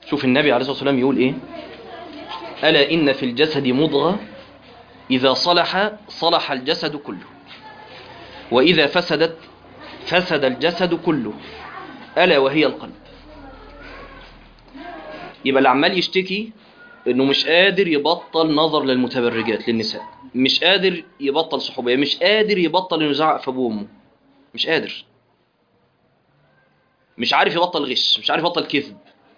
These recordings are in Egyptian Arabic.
شوف النبي عليه الصلاة والسلام يقول إيه ألا إن في الجسد مضغة إذا صلح صلح الجسد كله وإذا فسدت فسد الجسد كله ألا وهي القلب يبقى اللي عمال يشتكي انه مش قادر يبطل نظر للمتبرجات للنساء مش قادر يبطل صحوبيه مش قادر يبطل انه يزعق في ابوه وامه مش قادر مش عارف يبطل غش مش عارف يبطل كذب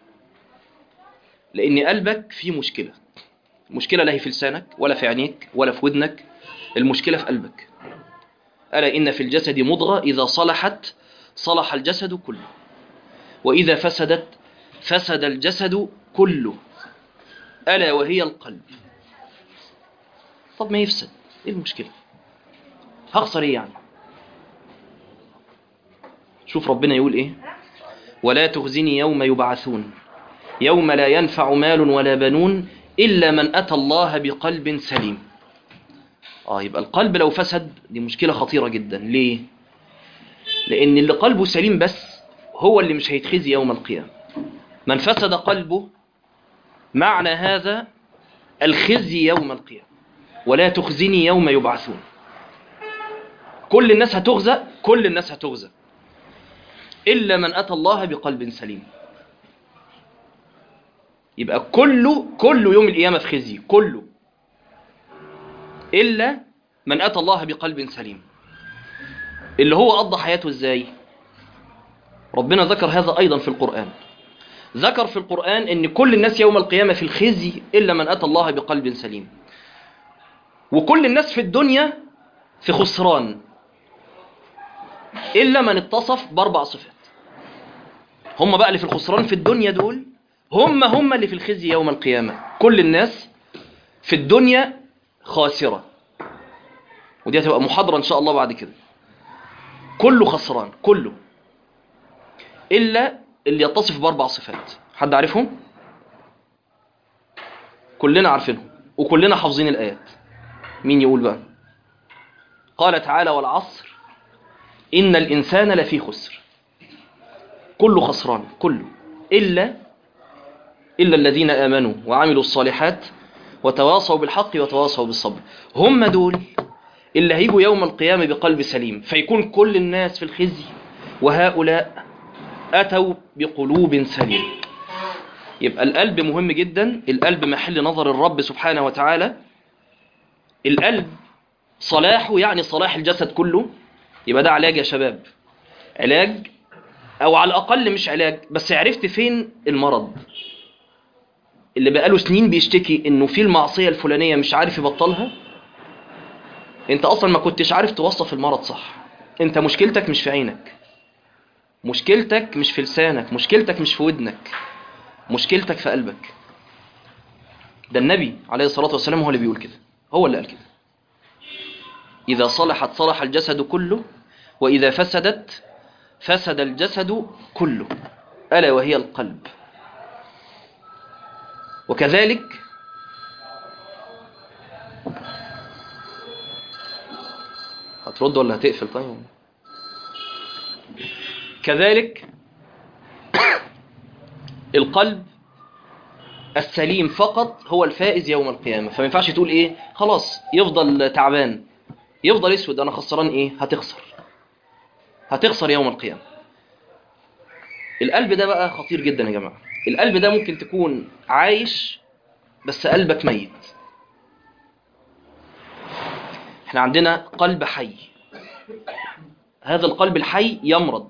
لان قلبك فيه مشكله مشكله لا هي في لسانك ولا في عينيك ولا في ودنك المشكله في قلبك الا ان في الجسد مضغه اذا صلحت صلح الجسد كله واذا فسدت فسد الجسد كله ألا وهي القلب طب ما يفسد ايه المشكلة هخسر ايه يعني شوف ربنا يقول ايه ولا تخزني يوم يبعثون يوم لا ينفع مال ولا بنون إلا من أتى الله بقلب سليم آه يبقى القلب لو فسد دي مشكلة خطيرة جدا ليه لأن اللي قلبه سليم بس هو اللي مش هيتخزي يوم القيامة من فسد قلبه معنى هذا الخزي يوم القيامة ولا تخزني يوم يبعثون كل الناس هتغزى كل الناس هتغزى إلا من أتى الله بقلب سليم يبقى كله كله يوم القيامة في خزي كله إلا من أتى الله بقلب سليم اللي هو قضى حياته إزاي ربنا ذكر هذا أيضا في القرآن ذكر في القرآن أن كل الناس يوم القيامة في الخزي إلا من أتى الله بقلب سليم وكل الناس في الدنيا في خسران إلا من اتصف بأربع صفات هم بقى اللي في الخسران في الدنيا دول هم هم اللي في الخزي يوم القيامة كل الناس في الدنيا خاسرة ودي هتبقى محاضرة إن شاء الله بعد كده كله خسران كله إلا اللي يتصف بأربع صفات حد عارفهم؟ كلنا عارفينهم وكلنا حافظين الآيات مين يقول بقى؟ قال تعالى والعصر إن الإنسان لفي خسر كله خسران كله إلا إلا الذين آمنوا وعملوا الصالحات وتواصوا بالحق وتواصوا بالصبر هم دول اللي هيجوا يوم القيامة بقلب سليم فيكون كل الناس في الخزي وهؤلاء أتوا بقلوب سليم يبقى القلب مهم جدا القلب محل نظر الرب سبحانه وتعالى القلب صلاحه يعني صلاح الجسد كله يبقى ده علاج يا شباب علاج او على الاقل مش علاج بس عرفت فين المرض اللي بقاله سنين بيشتكي انه في المعصيه الفلانيه مش عارف يبطلها انت اصلا ما كنتش عارف توصف المرض صح انت مشكلتك مش في عينك مشكلتك مش في لسانك مشكلتك مش في ودنك مشكلتك في قلبك ده النبي عليه الصلاه والسلام هو اللي بيقول كده هو اللي قال كده اذا صلحت صلح الجسد كله واذا فسدت فسد الجسد كله ألا وهي القلب وكذلك هترد ولا هتقفل طيب كذلك القلب السليم فقط هو الفائز يوم القيامة فما ينفعش تقول ايه خلاص يفضل تعبان يفضل اسود انا خسران ايه هتخسر هتخسر يوم القيامة القلب ده بقى خطير جدا يا جماعة القلب ده ممكن تكون عايش بس قلبك ميت احنا عندنا قلب حي هذا القلب الحي يمرض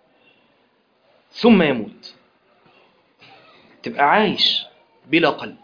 ثم يموت تبقى عايش بلا قلب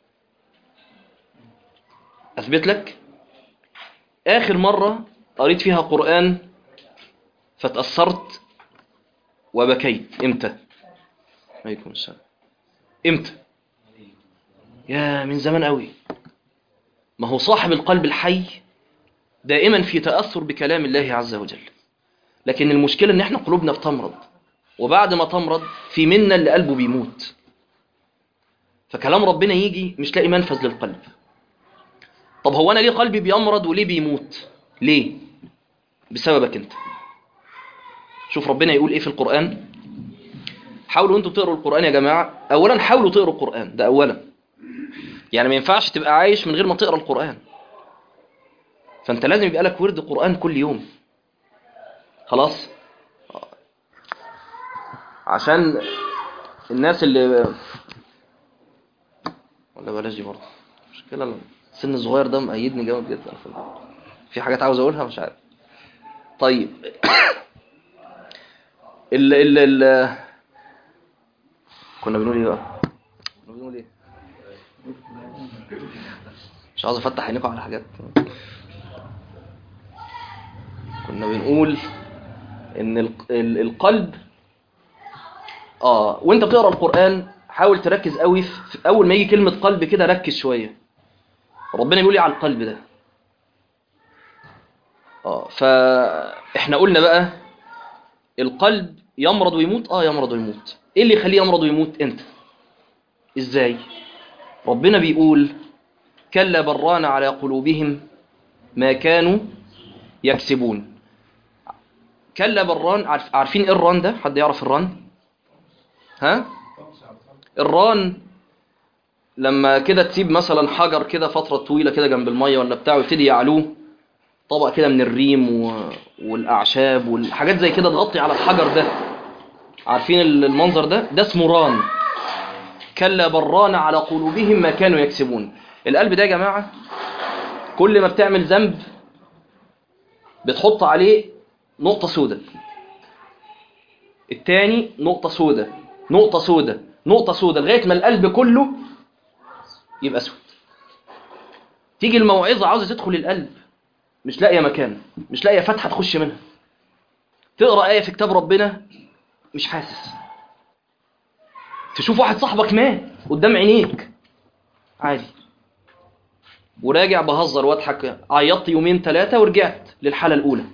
أثبت لك آخر مرة قريت فيها قرآن فتأثرت وبكيت امتى عليكم السلام امتى يا من زمان قوي ما هو صاحب القلب الحي دائما في تأثر بكلام الله عز وجل لكن المشكلة ان احنا قلوبنا بتمرض وبعد ما تمرض في منا اللي قلبه بيموت فكلام ربنا يجي مش لاقي منفذ للقلب طب هو انا ليه قلبي بيمرض وليه بيموت ليه بسببك انت شوف ربنا يقول ايه في القرآن حاولوا انتوا تقروا القرآن يا جماعة اولا حاولوا تقروا القرآن ده اولا يعني ما ينفعش تبقى عايش من غير ما تقرا القرآن فانت لازم يبقى لك ورد قرآن كل يوم خلاص عشان الناس اللي ولا بلاش دي برضه مشكلة السن الصغير ده مأيدني جامد جدا في ال- في حاجات عاوز اقولها مش عارف طيب ال ال ال كنا بنقول ايه بقى كنا بنقول ايه مش عاوز افتح عينيكم على حاجات كنا بنقول ان ال- ال- القلب اه وانت بتقرا القران حاول تركز قوي في في اول ما يجي كلمه قلب كده ركز شويه ربنا بيقول ايه على القلب ده اه فاحنا قلنا بقى القلب يمرض ويموت اه يمرض ويموت ايه اللي يخليه يمرض ويموت انت ازاي ربنا بيقول كلا بران على قلوبهم ما كانوا يكسبون كلا بران عارف عارفين ايه الران ده حد يعرف الران ها الران لما كده تسيب مثلا حجر كده فترة طويلة كده جنب المية ولا بتاعه يبتدي يعلوه طبق كده من الريم و... والأعشاب والحاجات زي كده تغطي على الحجر ده عارفين المنظر ده ده اسمه ران كلا بران على قلوبهم ما كانوا يكسبون القلب ده يا جماعة كل ما بتعمل ذنب بتحط عليه نقطة سودة التاني نقطة سودة نقطة سودة نقطة سودة لغاية ما القلب كله يبقى اسود تيجي الموعظة عاوزة تدخل القلب مش لاقية مكان مش لاقية فتحة تخش منها تقرأ آية في كتاب ربنا مش حاسس تشوف واحد صاحبك مات قدام عينيك عادي وراجع بهزر واضحك عيطت يومين ثلاثة ورجعت للحالة الأولى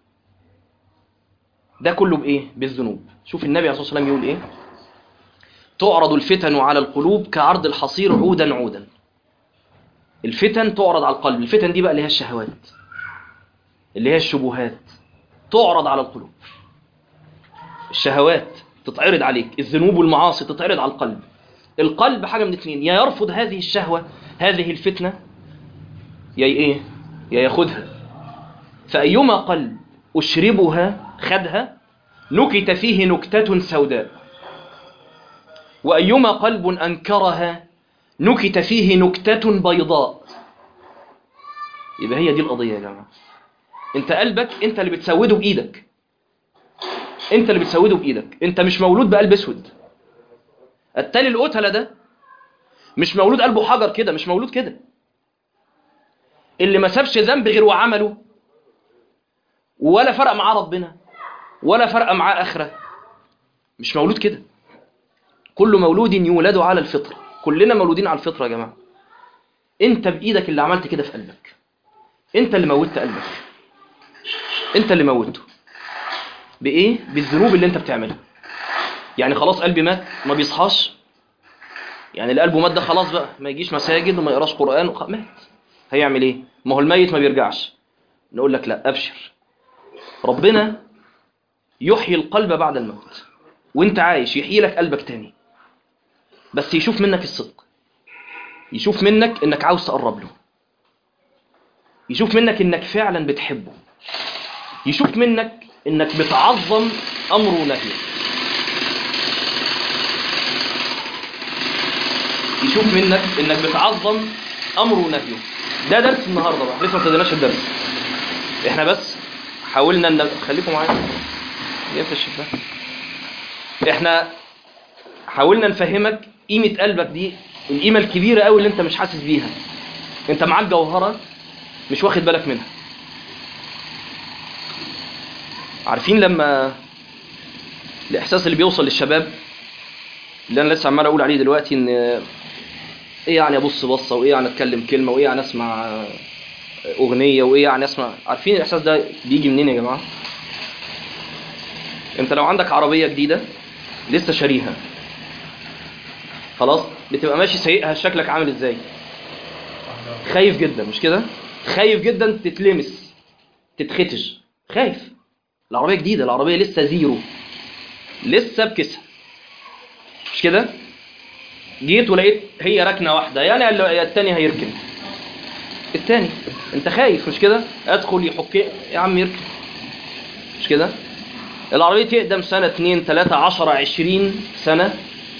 ده كله بإيه؟ بالذنوب شوف النبي عليه الصلاة والسلام يقول إيه تعرض الفتن على القلوب كعرض الحصير عودا عودا الفتن تعرض على القلب الفتن دي بقى اللي هي الشهوات اللي هي الشبهات تعرض على القلوب الشهوات تتعرض عليك الذنوب والمعاصي تتعرض على القلب القلب حاجة من اثنين يا يرفض هذه الشهوة هذه الفتنة يا ايه يا ياخدها فأيما قلب أشربها خدها نكت فيه نكتة سوداء وأيما قلب أنكرها نكت فيه نكتة بيضاء يبقى هي دي القضية يا جماعة انت قلبك انت اللي بتسوده بإيدك انت اللي بتسوده بإيدك انت مش مولود بقلب اسود التالي القتلة ده مش مولود قلبه حجر كده مش مولود كده اللي ما سابش ذنب غير وعمله ولا فرق معاه ربنا ولا فرق معاه آخرة مش مولود كده كل مولود يولد على الفطرة كلنا مولودين على الفطرة يا جماعة انت بإيدك اللي عملت كده في قلبك انت اللي موتت قلبك انت اللي موته بإيه؟ بالذنوب اللي انت بتعملها يعني خلاص قلبي مات ما بيصحاش يعني اللي قلبه مات ده خلاص بقى ما يجيش مساجد وما يقراش قرآن وخ... مات هيعمل ايه ما هو الميت ما بيرجعش نقول لك لا ابشر ربنا يحيي القلب بعد الموت وانت عايش يحيي لك قلبك تاني بس يشوف منك الصدق يشوف منك انك عاوز تقرب له يشوف منك انك فعلا بتحبه يشوف منك انك بتعظم امره ونهيه يشوف منك انك بتعظم امره ونهيه ده درس النهارده بقى لسه ما ابتديناش الدرس احنا بس حاولنا ان خليكم معايا جبت الشباك احنا حاولنا نفهمك قيمه قلبك دي القيمه الكبيره قوي اللي انت مش حاسس بيها انت معاك جوهره مش واخد بالك منها عارفين لما الاحساس اللي بيوصل للشباب اللي انا لسه عمال اقول عليه دلوقتي ان ايه يعني ابص بصه وايه يعني اتكلم كلمه وايه يعني اسمع اغنيه وايه يعني اسمع عارفين الاحساس ده بيجي منين يا جماعه انت لو عندك عربيه جديده لسه شاريها خلاص بتبقى ماشي سايقها شكلك عامل ازاي خايف جدا مش كده خايف جدا تتلمس تتختج خايف العربيه جديده العربيه لسه زيرو لسه بكسها مش كده جيت ولقيت هي ركنه واحده يعني يا التاني هيركن التاني انت خايف مش كده ادخل يحك يا عم يركن مش كده العربيه تقدم سنه 2 3 10 20 سنه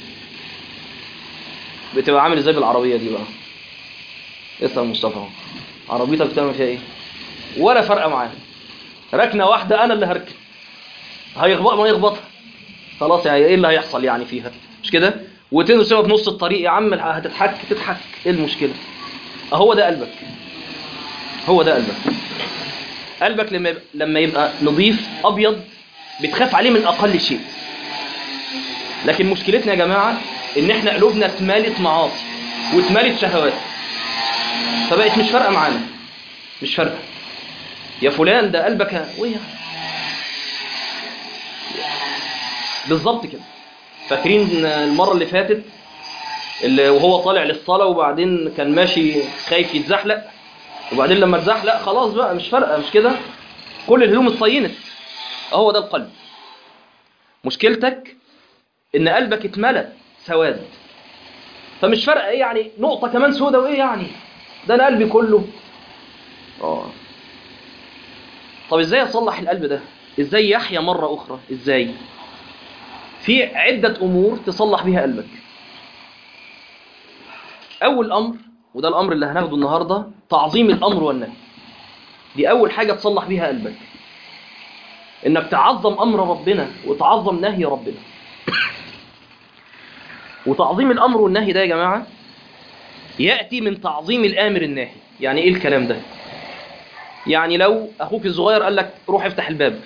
بتبقى عامل ازاي بالعربيه دي بقى اسال مصطفى عربيتك بتعمل فيها ايه ولا فرقه معاها ركنه واحده انا اللي هركن هيخبط ما يخبطها خلاص يعني ايه اللي هيحصل يعني فيها مش كده وتنزل سوا في نص الطريق يا عم هتضحك تضحك ايه المشكله اهو ده قلبك هو ده قلبك قلبك لما يبقى لما يبقى نظيف ابيض بتخاف عليه من اقل شيء لكن مشكلتنا يا جماعه ان احنا قلوبنا اتمالت معاصي واتمالت شهوات فبقت مش فارقه معانا مش فارقه يا فلان ده قلبك ويه بالظبط كده فاكرين المره اللي فاتت اللي وهو طالع للصلاه وبعدين كان ماشي خايف يتزحلق وبعدين لما اتزحلق خلاص بقى مش فارقه مش كده كل الهدوم اتصينت هو ده القلب مشكلتك ان قلبك اتملى سواد فمش فارقه ايه يعني نقطه كمان سودة وايه يعني ده انا قلبي كله اه طب ازاي اصلح القلب ده ازاي يحيا مره اخرى ازاي في عده امور تصلح بيها قلبك اول امر وده الامر اللي هناخده النهارده تعظيم الامر والنهي دي اول حاجه تصلح بيها قلبك انك تعظم امر ربنا وتعظم نهي ربنا وتعظيم الامر والنهي ده يا جماعه ياتي من تعظيم الامر الناهي يعني ايه الكلام ده يعني لو اخوك الصغير قال لك روح افتح الباب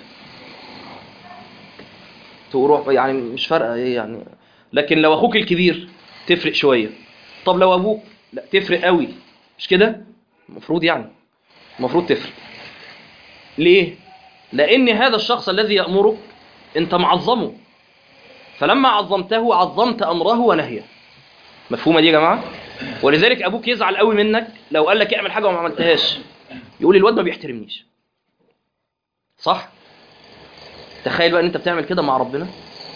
تروح يعني مش فارقه ايه يعني لكن لو اخوك الكبير تفرق شويه طب لو ابوك لا تفرق قوي مش كده المفروض يعني المفروض تفرق ليه لان هذا الشخص الذي يامرك انت معظمه فلما عظمته عظمت امره ونهيه مفهومه دي يا جماعه ولذلك ابوك يزعل قوي منك لو قال لك اعمل حاجه وما عملتهاش يقول الواد ما بيحترمنيش صح تخيل بقى ان انت بتعمل كده مع ربنا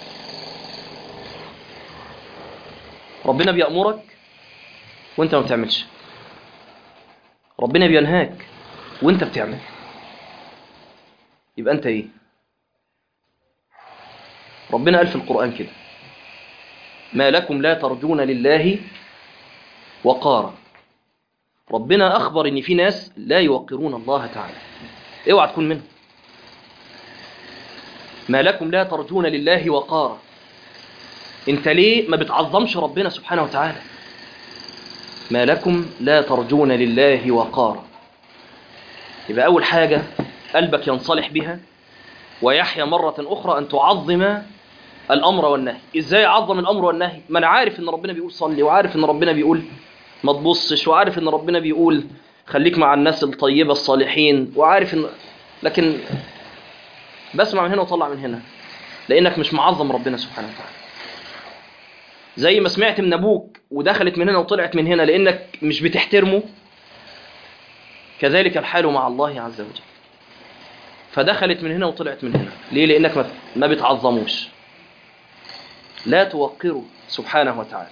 ربنا بيأمرك وانت ما بتعملش ربنا بينهاك وانت بتعمل يبقى انت ايه ربنا قال في القرآن كده ما لكم لا ترجون لله وقارا ربنا أخبر إن في ناس لا يوقرون الله تعالى اوعى تكون منهم ما لكم لا ترجون لله وقارا انت ليه ما بتعظمش ربنا سبحانه وتعالى ما لكم لا ترجون لله وقارا يبقى أول حاجة قلبك ينصلح بها ويحيا مرة أخرى أن تعظم الأمر والنهي إزاي أعظم الأمر والنهي ما أنا عارف إن ربنا بيقول صلي وعارف إن ربنا بيقول ما تبصش وعارف إن ربنا بيقول خليك مع الناس الطيبة الصالحين وعارف إن لكن بسمع من هنا وطلع من هنا لأنك مش معظم ربنا سبحانه وتعالى زي ما سمعت من أبوك ودخلت من هنا وطلعت من هنا لأنك مش بتحترمه كذلك الحال مع الله عز وجل فدخلت من هنا وطلعت من هنا ليه لأنك ما بتعظموش لا توقره سبحانه وتعالى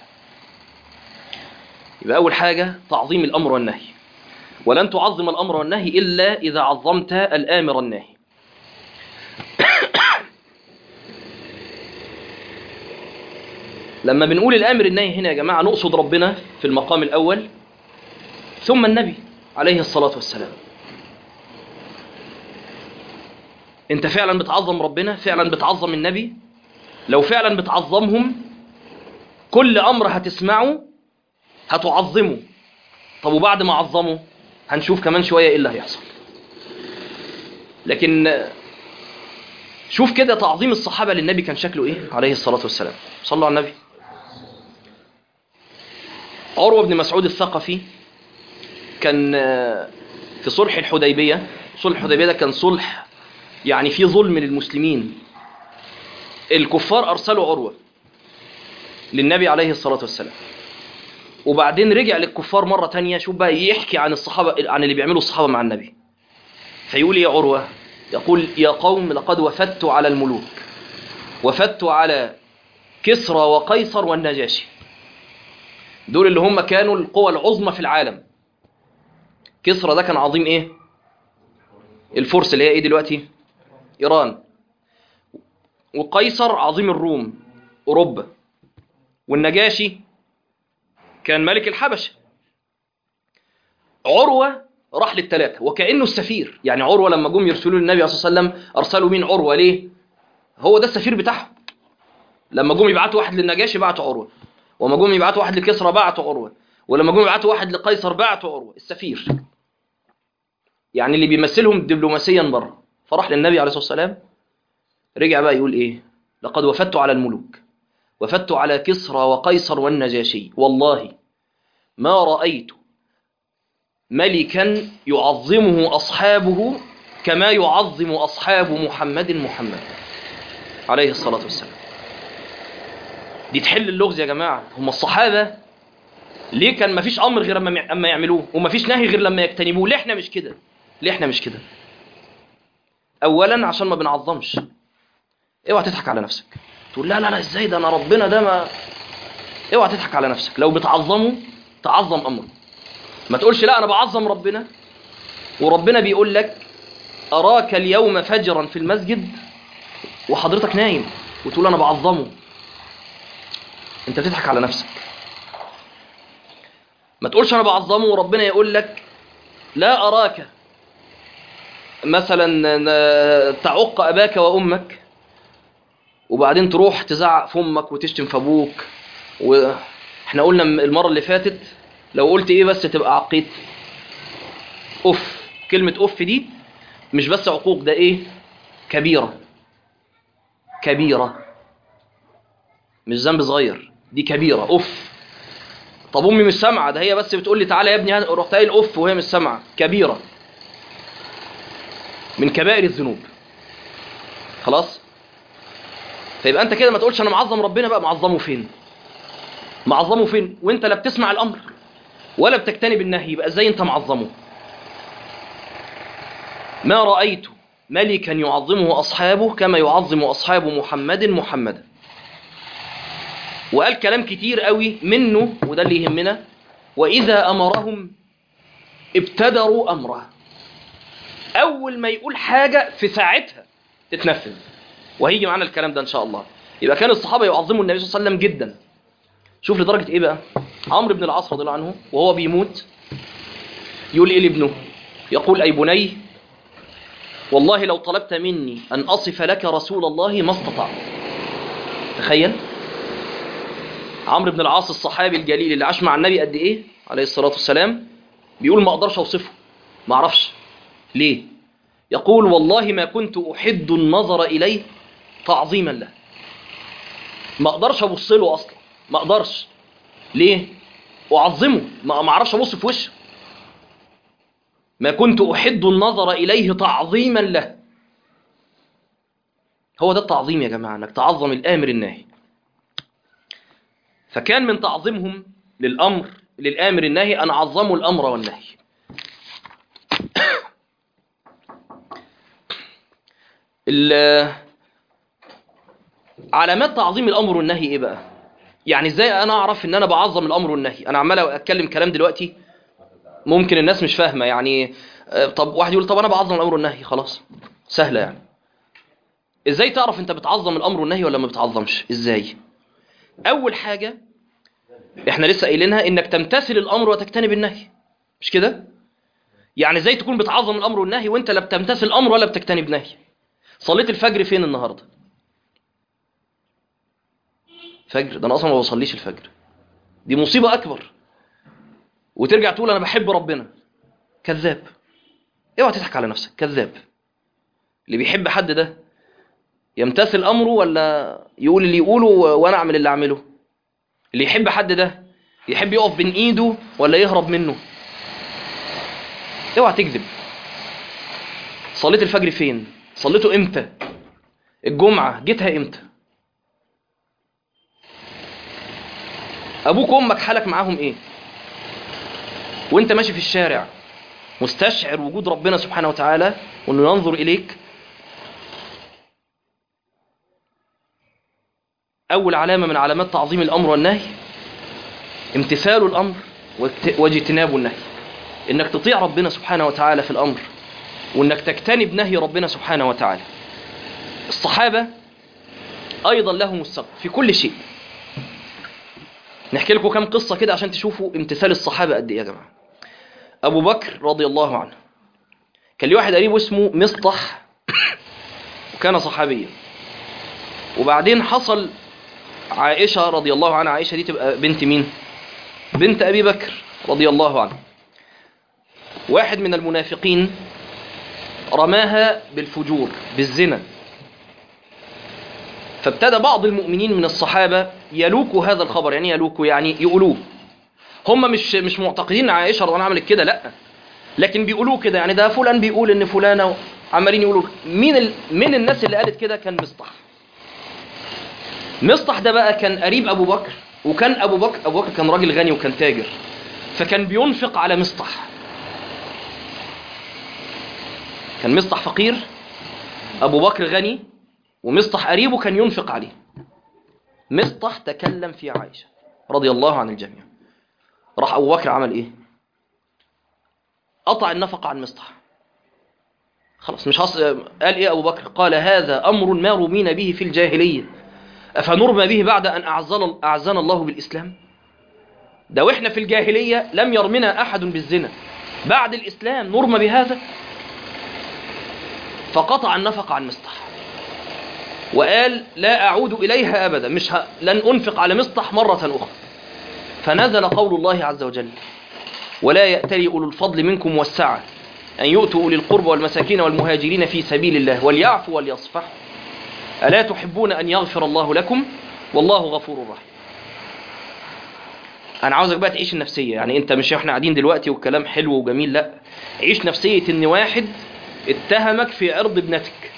يبقى أول حاجة تعظيم الأمر والنهي ولن تعظم الأمر والنهي إلا إذا عظمت الآمر الناهي لما بنقول الآمر الناهي هنا يا جماعة نقصد ربنا في المقام الأول ثم النبي عليه الصلاة والسلام انت فعلا بتعظم ربنا فعلا بتعظم النبي لو فعلا بتعظمهم كل امر هتسمعه هتعظمه طب وبعد ما عظمه هنشوف كمان شويه ايه اللي هيحصل لكن شوف كده تعظيم الصحابه للنبي كان شكله ايه عليه الصلاه والسلام صلوا على النبي عروه بن مسعود الثقفي كان في صلح الحديبيه صلح الحديبيه ده كان صلح يعني في ظلم للمسلمين الكفار أرسلوا عروة للنبي عليه الصلاة والسلام وبعدين رجع للكفار مرة تانية شوف بقى يحكي عن الصحابة عن اللي بيعملوا الصحابة مع النبي فيقول يا عروة يقول يا قوم لقد وفدت على الملوك وفدت على كسرى وقيصر والنجاشي دول اللي هم كانوا القوى العظمى في العالم كسرى ده كان عظيم ايه الفرس اللي هي ايه دلوقتي ايران وقيصر عظيم الروم اوروبا والنجاشي كان ملك الحبشه عروه راح للثلاثه وكانه السفير يعني عروه لما جم يرسلوا للنبي صلى الله عليه وسلم ارسلوا مين عروه ليه هو ده السفير بتاعهم لما جم يبعتوا واحد للنجاشي بعتوا عروه وما جم يبعتوا واحد لكسرى بعتوا عروه ولما جم يبعتوا واحد لقيصر بعتوا عروه السفير يعني اللي بيمثلهم دبلوماسيا بره فراح للنبي عليه الصلاه والسلام رجع بقى يقول ايه لقد وفدت على الملوك وفدت على كسرى وقيصر والنجاشي والله ما رأيت ملكا يعظمه أصحابه كما يعظم أصحاب محمد محمد عليه الصلاة والسلام دي تحل اللغز يا جماعة هم الصحابة ليه كان مفيش أمر غير أما أما يعملوه ومفيش نهي غير لما يجتنبوه ليه احنا مش كده ليه احنا مش كده أولا عشان ما بنعظمش اوعى تضحك على نفسك تقول لا لا لا ازاي ده انا ربنا ده ما اوعى تضحك على نفسك لو بتعظمه تعظم امره ما تقولش لا انا بعظم ربنا وربنا بيقول لك اراك اليوم فجرا في المسجد وحضرتك نايم وتقول انا بعظمه انت بتضحك على نفسك ما تقولش انا بعظمه وربنا يقول لك لا اراك مثلا تعق اباك وامك وبعدين تروح تزعق في امك وتشتم في ابوك واحنا قلنا المره اللي فاتت لو قلت ايه بس تبقى عقيت اف كلمه اف دي مش بس عقوق ده ايه كبيره كبيره مش ذنب صغير دي كبيره اف طب امي مش سامعه ده هي بس بتقول لي تعالى يا ابني رحت قايل اف وهي مش سامعه كبيره من كبائر الذنوب خلاص فيبقى انت كده ما تقولش انا معظم ربنا بقى معظمه فين معظمه فين وانت لا بتسمع الامر ولا بتجتنب النهي يبقى ازاي انت معظمه ما رايت ملكا يعظمه اصحابه كما يعظم اصحاب محمد محمدا وقال كلام كتير قوي منه وده اللي يهمنا واذا امرهم ابتدروا امره اول ما يقول حاجه في ساعتها تتنفذ وهيجي معانا الكلام ده ان شاء الله يبقى كان الصحابه يعظموا النبي صلى الله عليه وسلم جدا شوف لدرجه ايه بقى عمرو بن العاص رضي الله عنه وهو بيموت يقول ايه لابنه يقول اي بني والله لو طلبت مني ان اصف لك رسول الله ما استطعت تخيل عمرو بن العاص الصحابي الجليل اللي عاش مع النبي قد ايه عليه الصلاه والسلام بيقول ما اقدرش اوصفه ما اعرفش ليه يقول والله ما كنت احد النظر اليه تعظيما له ما اقدرش ابص له اصلا ما اقدرش ليه اعظمه ما اعرفش ابص في وشه ما كنت احد النظر اليه تعظيما له هو ده التعظيم يا جماعه انك تعظم الامر الناهي فكان من تعظيمهم للامر للامر الناهي ان عظموا الامر والنهي علامات تعظيم الامر والنهي ايه بقى يعني ازاي انا اعرف ان انا بعظم الامر والنهي انا عمال اتكلم كلام دلوقتي ممكن الناس مش فاهمه يعني طب واحد يقول طب انا بعظم الامر والنهي خلاص سهله يعني ازاي تعرف انت بتعظم الامر والنهي ولا ما بتعظمش ازاي اول حاجه احنا لسه قايلينها انك تمتثل الامر وتجتنب النهي مش كده يعني ازاي تكون بتعظم الامر والنهي وانت لا بتمتثل الامر ولا بتجتنب نهي صليت الفجر فين النهارده فجر ده انا اصلا ما بصليش الفجر دي مصيبه اكبر وترجع تقول انا بحب ربنا كذاب اوعى تضحك على نفسك كذاب اللي بيحب حد ده يمتثل امره ولا يقول اللي يقوله وانا اعمل اللي اعمله اللي يحب حد ده يحب يقف بين ايده ولا يهرب منه اوعى تكذب صليت الفجر فين صليته امتى الجمعه جيتها امتى ابوك وامك حالك معاهم ايه وانت ماشي في الشارع مستشعر وجود ربنا سبحانه وتعالى وانه ينظر اليك أول علامة من علامات تعظيم الأمر والنهي امتثال الأمر واجت- واجتناب النهي إنك تطيع ربنا سبحانه وتعالى في الأمر وإنك تجتنب نهي ربنا سبحانه وتعالى الصحابة أيضا لهم السبق في كل شيء نحكي لكم كم قصة كده عشان تشوفوا امتثال الصحابة قد إيه يا جماعة أبو بكر رضي الله عنه كان ليه واحد قريب اسمه مصطح وكان صحابيا وبعدين حصل عائشة رضي الله عنها عائشة دي تبقى بنت مين بنت أبي بكر رضي الله عنه واحد من المنافقين رماها بالفجور بالزنا فابتدى بعض المؤمنين من الصحابة يلوكوا هذا الخبر يعني يلوكوا يعني يقولوه هم مش مش معتقدين ان عائشة رضي الله عنها عملت كده لا لكن بيقولوه كده يعني ده فلان بيقول ان فلانة عمالين يقولوا مين ال... من الناس اللي قالت كده كان مصطح مصطح ده بقى كان قريب ابو بكر وكان ابو بكر ابو بكر كان راجل غني وكان تاجر فكان بينفق على مصطح كان مصطح فقير ابو بكر غني ومصطح قريبه كان ينفق عليه مصطح تكلم في عائشة رضي الله عن الجميع راح ابو بكر عمل ايه قطع النفقة عن مصطح خلاص مش هص... قال ايه ابو بكر قال هذا امر ما رمينا به في الجاهليه افنرمى به بعد ان اعزنا اعزنا الله بالاسلام ده واحنا في الجاهليه لم يرمنا احد بالزنا بعد الاسلام نرمى بهذا فقطع النفقه عن مصطح وقال لا اعود اليها ابدا مش ه... لن انفق على مصطح مره اخرى فنزل قول الله عز وجل ولا يأتلي أولو الفضل منكم والسعة أن يؤتوا أولي القربى والمساكين والمهاجرين في سبيل الله وليعفوا وليصفحوا ألا تحبون أن يغفر الله لكم والله غفور رحيم أنا عاوزك بقى تعيش النفسية يعني أنت مش إحنا قاعدين دلوقتي والكلام حلو وجميل لا عيش نفسية إن واحد اتهمك في عرض ابنتك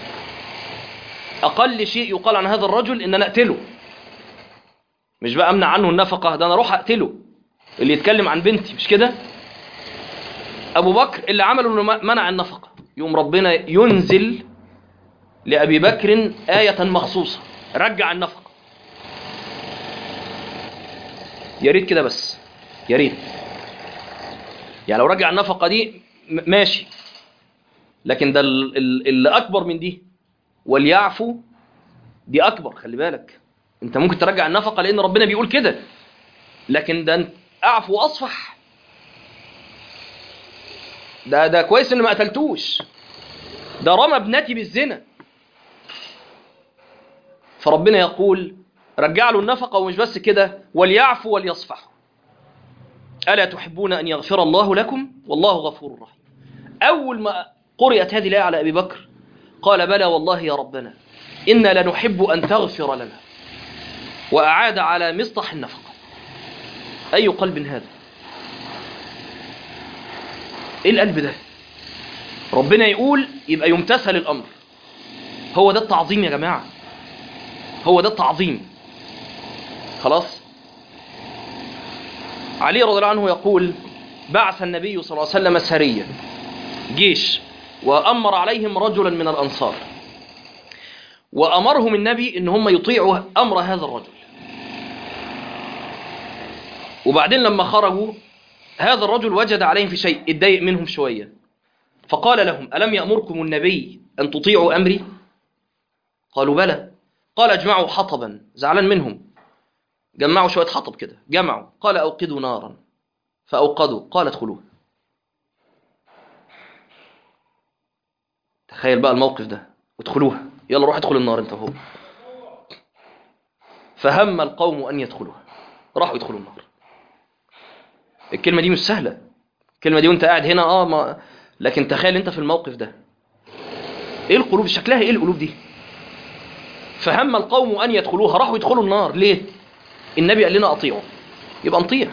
أقل شيء يقال عن هذا الرجل إن أنا أقتله مش بقى أمنع عنه النفقة ده أنا أروح أقتله اللي يتكلم عن بنتي مش كده ابو بكر اللي عمله انه منع النفقه يوم ربنا ينزل لابي بكر ايه مخصوصه رجع النفقه يا ريت كده بس يا ريت يعني لو رجع النفقه دي م- ماشي لكن ده ال- ال- اللي اكبر من دي وليعفوا دي اكبر خلي بالك انت ممكن ترجع النفقه لان ربنا بيقول كده لكن ده انت اعفو واصفح ده ده كويس ان ما قتلتوش ده رمى ابنتي بالزنا فربنا يقول رجع له النفقه ومش بس كده وليعفوا وليصفحوا الا تحبون ان يغفر الله لكم والله غفور رحيم اول ما قرات هذه الايه على ابي بكر قال بلى والله يا ربنا انا لنحب ان تغفر لنا واعاد على مصطح النفقه أي قلب هذا إيه القلب ده ربنا يقول يبقى يمتثل الأمر هو ده التعظيم يا جماعة هو ده التعظيم خلاص علي رضي الله عنه يقول بعث النبي صلى الله عليه وسلم سريا جيش وأمر عليهم رجلا من الأنصار وأمرهم النبي إن هم يطيعوا أمر هذا الرجل وبعدين لما خرجوا هذا الرجل وجد عليهم في شيء اتضايق منهم شوية فقال لهم ألم يأمركم النبي أن تطيعوا أمري قالوا بلى قال اجمعوا حطبا زعلان منهم جمعوا شوية حطب كده جمعوا قال أوقدوا نارا فأوقدوا قال ادخلوها تخيل بقى الموقف ده ادخلوها يلا روح ادخل النار انت وهو فهم القوم أن يدخلوها راحوا يدخلوا النار الكلمة دي مش سهلة الكلمة دي وانت قاعد هنا اه ما لكن تخيل انت في الموقف ده ايه القلوب شكلها ايه القلوب دي فهم القوم ان يدخلوها راحوا يدخلوا النار ليه النبي قال لنا اطيعوا يبقى نطيع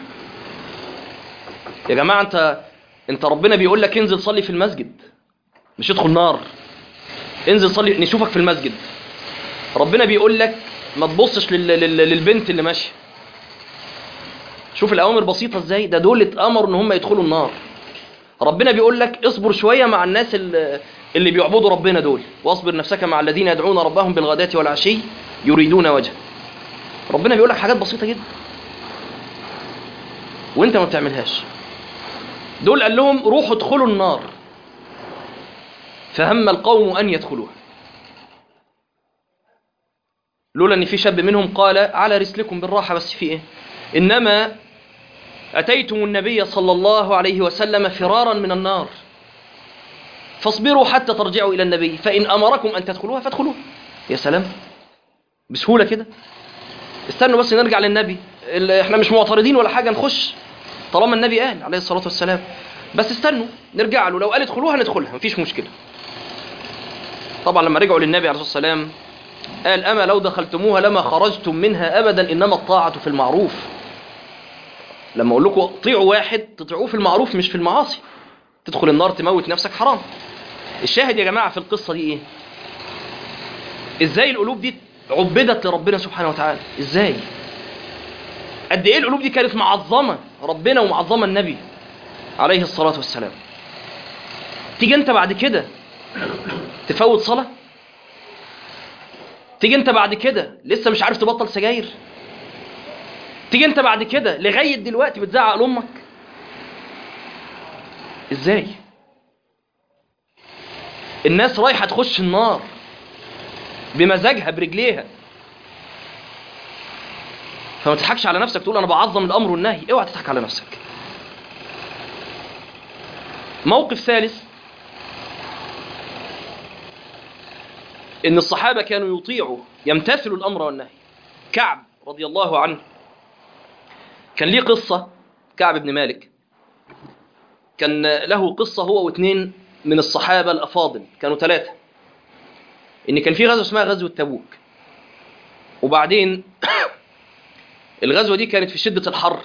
يا جماعة انت انت ربنا بيقول لك انزل صلي في المسجد مش ادخل نار انزل صلي نشوفك في المسجد ربنا بيقول لك ما تبصش لل... لل... للبنت اللي ماشيه شوف الاوامر بسيطه ازاي ده دول اتامروا ان هم يدخلوا النار ربنا بيقول لك اصبر شويه مع الناس اللي, اللي بيعبدوا ربنا دول واصبر نفسك مع الذين يدعون ربهم بالغداة والعشي يريدون وجهه ربنا بيقول لك حاجات بسيطه جدا وانت ما بتعملهاش دول قال لهم روحوا ادخلوا النار فهم القوم ان يدخلوها لولا ان في شاب منهم قال على رسلكم بالراحه بس في ايه انما اتيتم النبي صلى الله عليه وسلم فرارا من النار فاصبروا حتى ترجعوا الى النبي فان امركم ان تدخلوها فادخلوها يا سلام بسهوله كده استنوا بس نرجع للنبي ال- احنا مش معترضين ولا حاجه نخش طالما النبي قال عليه الصلاه والسلام بس استنوا نرجع له لو قال ادخلوها ندخلها مفيش مشكله طبعا لما رجعوا للنبي عليه الصلاه والسلام قال اما لو دخلتموها لما خرجتم منها ابدا انما الطاعه في المعروف لما اقول لكم اطيعوا واحد تطيعوه في المعروف مش في المعاصي تدخل النار تموت نفسك حرام الشاهد يا جماعه في القصه دي ايه ازاي القلوب دي عبدت لربنا سبحانه وتعالى ازاي قد ايه القلوب دي كانت معظمه ربنا ومعظمه النبي عليه الصلاه والسلام تيجي انت بعد كده تفوت صلاه تيجي انت بعد كده لسه مش عارف تبطل سجاير تيجي انت بعد كده لغايه دلوقتي بتزعق لامك ازاي الناس رايحه تخش النار بمزاجها برجليها فما تضحكش على نفسك تقول انا بعظم الامر والنهي اوعى تضحك على نفسك موقف ثالث ان الصحابه كانوا يطيعوا يمتثلوا الامر والنهي كعب رضي الله عنه كان ليه قصه كعب بن مالك كان له قصه هو واثنين من الصحابه الافاضل كانوا ثلاثه ان كان في غزوه اسمها غزوه تبوك وبعدين الغزوه دي كانت في شده الحر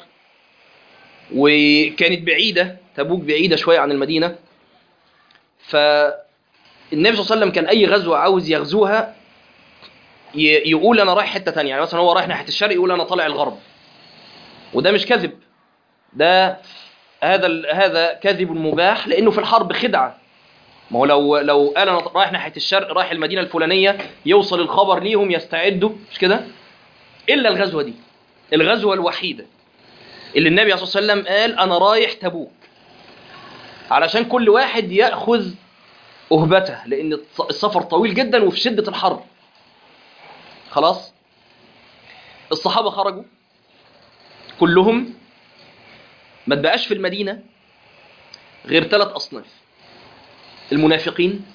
وكانت بعيده تبوك بعيده شويه عن المدينه فالنبي صلى الله عليه وسلم كان اي غزوه عاوز يغزوها ي- يقول انا رايح حته تانية يعني مثلا هو رايح ناحيه الشرق يقول انا طالع الغرب وده مش كذب ده هذا ال- هذا كذب مباح لانه في الحرب خدعه ما هو لو لو قال انا رايح ناحيه الشرق رايح المدينه الفلانيه يوصل الخبر ليهم يستعدوا مش كده الا الغزوه دي الغزوه الوحيده اللي النبي عليه الصلاه والسلام قال انا رايح تبوك علشان كل واحد ياخذ اهبته لان الص- السفر طويل جدا وفي شده الحر خلاص الصحابه خرجوا كلهم ما تبقاش في المدينه غير ثلاث اصناف المنافقين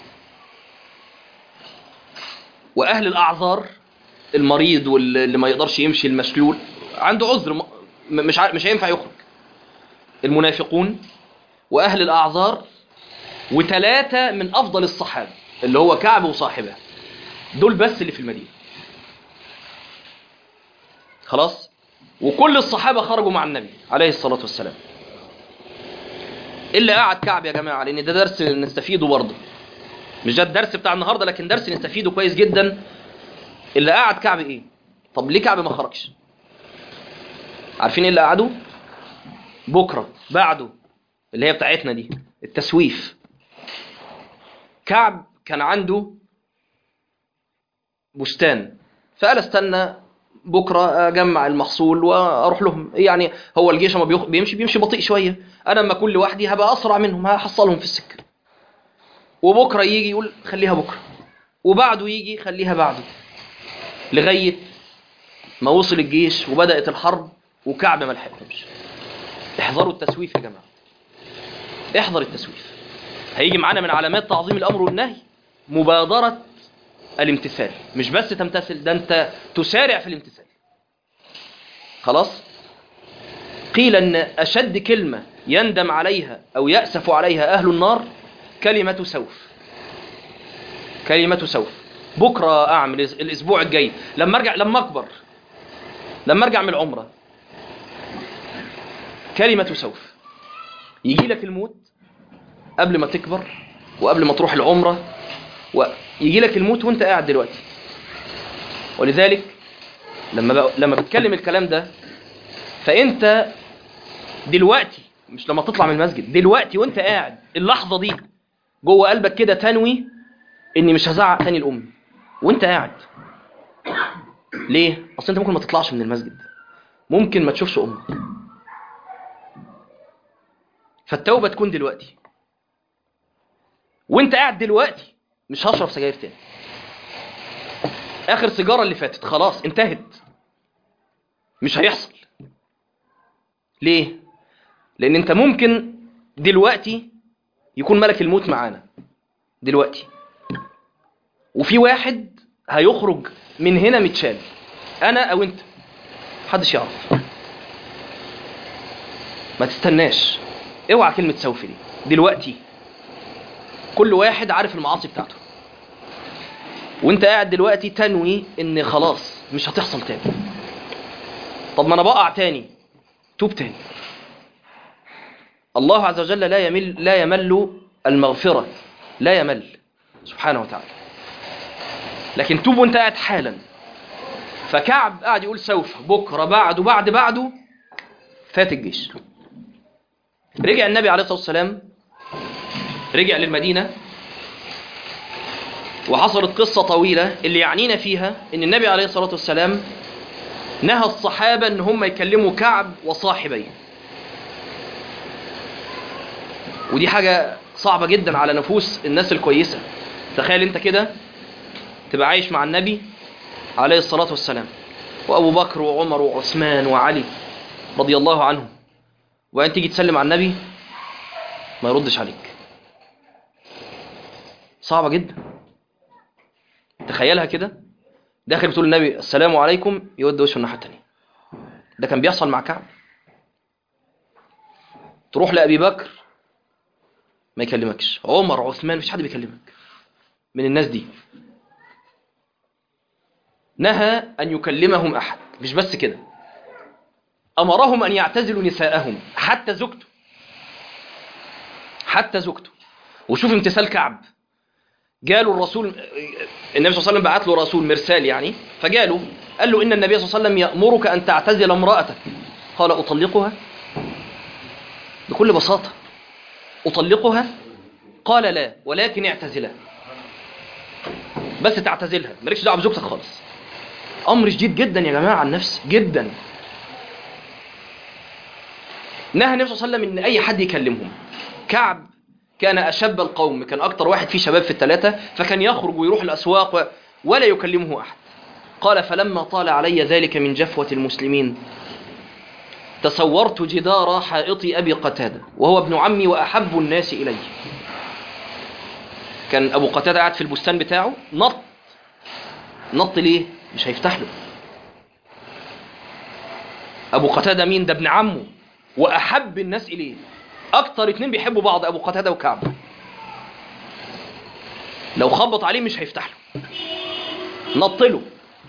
واهل الاعذار المريض واللي ما يقدرش يمشي المشلول عنده عذر م- مش ع- مش هينفع يخرج المنافقون واهل الاعذار وثلاثه من افضل الصحابه اللي هو كعب وصاحبه دول بس اللي في المدينه خلاص وكل الصحابه خرجوا مع النبي عليه الصلاه والسلام الا قعد كعب يا جماعه لان ده درس نستفيده برضه مش ده الدرس بتاع النهارده لكن درس نستفيده كويس جدا اللي قعد كعب ايه طب ليه كعب ما خرجش عارفين ايه اللي قعدوا بكره بعده اللي هي بتاعتنا دي التسويف كعب كان عنده بستان فقال استنى بكره اجمع المحصول واروح لهم يعني هو الجيش لما بيخ- بيمشي بيمشي بطيء شويه انا لما اكون لوحدي هبقى اسرع منهم هحصلهم في السكه وبكره يجي يقول خليها بكره وبعده يجي خليها بعده لغايه ما وصل الجيش وبدات الحرب وكعب ما لحقهمش احذروا التسويف يا جماعه احذر التسويف هيجي معانا من علامات تعظيم الامر والنهي مبادره الامتثال مش بس تمتثل ده انت تسارع في الامتثال خلاص قيل ان اشد كلمه يندم عليها او ياسف عليها اهل النار كلمه سوف كلمه سوف بكره اعمل الاسبوع الجاي لما ارجع لما اكبر لما ارجع من العمره كلمه سوف يجي لك الموت قبل ما تكبر وقبل ما تروح العمره ويجي لك الموت وانت قاعد دلوقتي ولذلك لما بق... لما بتكلم الكلام ده فانت دلوقتي مش لما تطلع من المسجد دلوقتي وانت قاعد اللحظه دي جوه قلبك كده تنوي اني مش هزعق تاني لامي وانت قاعد ليه اصل انت ممكن ما تطلعش من المسجد ممكن ما تشوفش امك فالتوبه تكون دلوقتي وانت قاعد دلوقتي مش هشرب سجاير تاني اخر سيجاره اللي فاتت خلاص انتهت مش هيحصل ليه لان انت ممكن دلوقتي يكون ملك الموت معانا دلوقتي وفي واحد هيخرج من هنا متشال انا او انت محدش يعرف ما تستناش اوعى كلمه سوف دي دلوقتي كل واحد عارف المعاصي بتاعته وانت قاعد دلوقتي تنوي ان خلاص مش هتحصل تاني طب ما انا بقع تاني توب تاني الله عز وجل لا يمل لا يمل المغفرة لا يمل سبحانه وتعالى لكن توب وانت قاعد حالا فكعب قاعد يقول سوف بكرة بعده بعد بعده فات الجيش رجع النبي عليه الصلاة والسلام رجع للمدينة وحصلت قصة طويلة اللي يعنينا فيها ان النبي عليه الصلاة والسلام نهى الصحابة ان هم يكلموا كعب وصاحبيه ودي حاجة صعبة جدا على نفوس الناس الكويسة تخيل انت كده تبقى عايش مع النبي عليه الصلاة والسلام وأبو بكر وعمر وعثمان وعلي رضي الله عنهم وأن تيجي تسلم على النبي ما يردش عليك صعبة جدا تخيلها كده داخل بتقول النبي السلام عليكم يود وشه الناحية التانية ده كان بيحصل مع كعب تروح لأبي بكر ما يكلمكش عمر عثمان مفيش حد بيكلمك من الناس دي نهى أن يكلمهم أحد مش بس كده أمرهم أن يعتزلوا نساءهم حتى زوجته حتى زوجته وشوف امتثال كعب جاله الرسول النبي صلى الله عليه وسلم بعت له رسول مرسال يعني فجاله قال له إن النبي صلى الله عليه وسلم يأمرك أن تعتزل امرأتك قال أطلقها بكل بساطة أطلقها قال لا ولكن اعتزلها بس تعتزلها مالكش دعوه بزوجتك خالص امر شديد جدا يا جماعه عن النفس جدا نهى النبي صلى الله عليه وسلم ان اي حد يكلمهم كعب كان اشب القوم كان اكتر واحد فيه شباب في الثلاثه فكان يخرج ويروح الاسواق و... ولا يكلمه احد قال فلما طال علي ذلك من جفوه المسلمين تصورت جدار حائط ابي قتاده وهو ابن عمي واحب الناس الي كان ابو قتاده قاعد في البستان بتاعه نط نط ليه مش هيفتح له ابو قتاده مين ده ابن عمه واحب الناس اليه اكتر اتنين بيحبوا بعض ابو قتاده وكعب لو خبط عليه مش هيفتح له نط له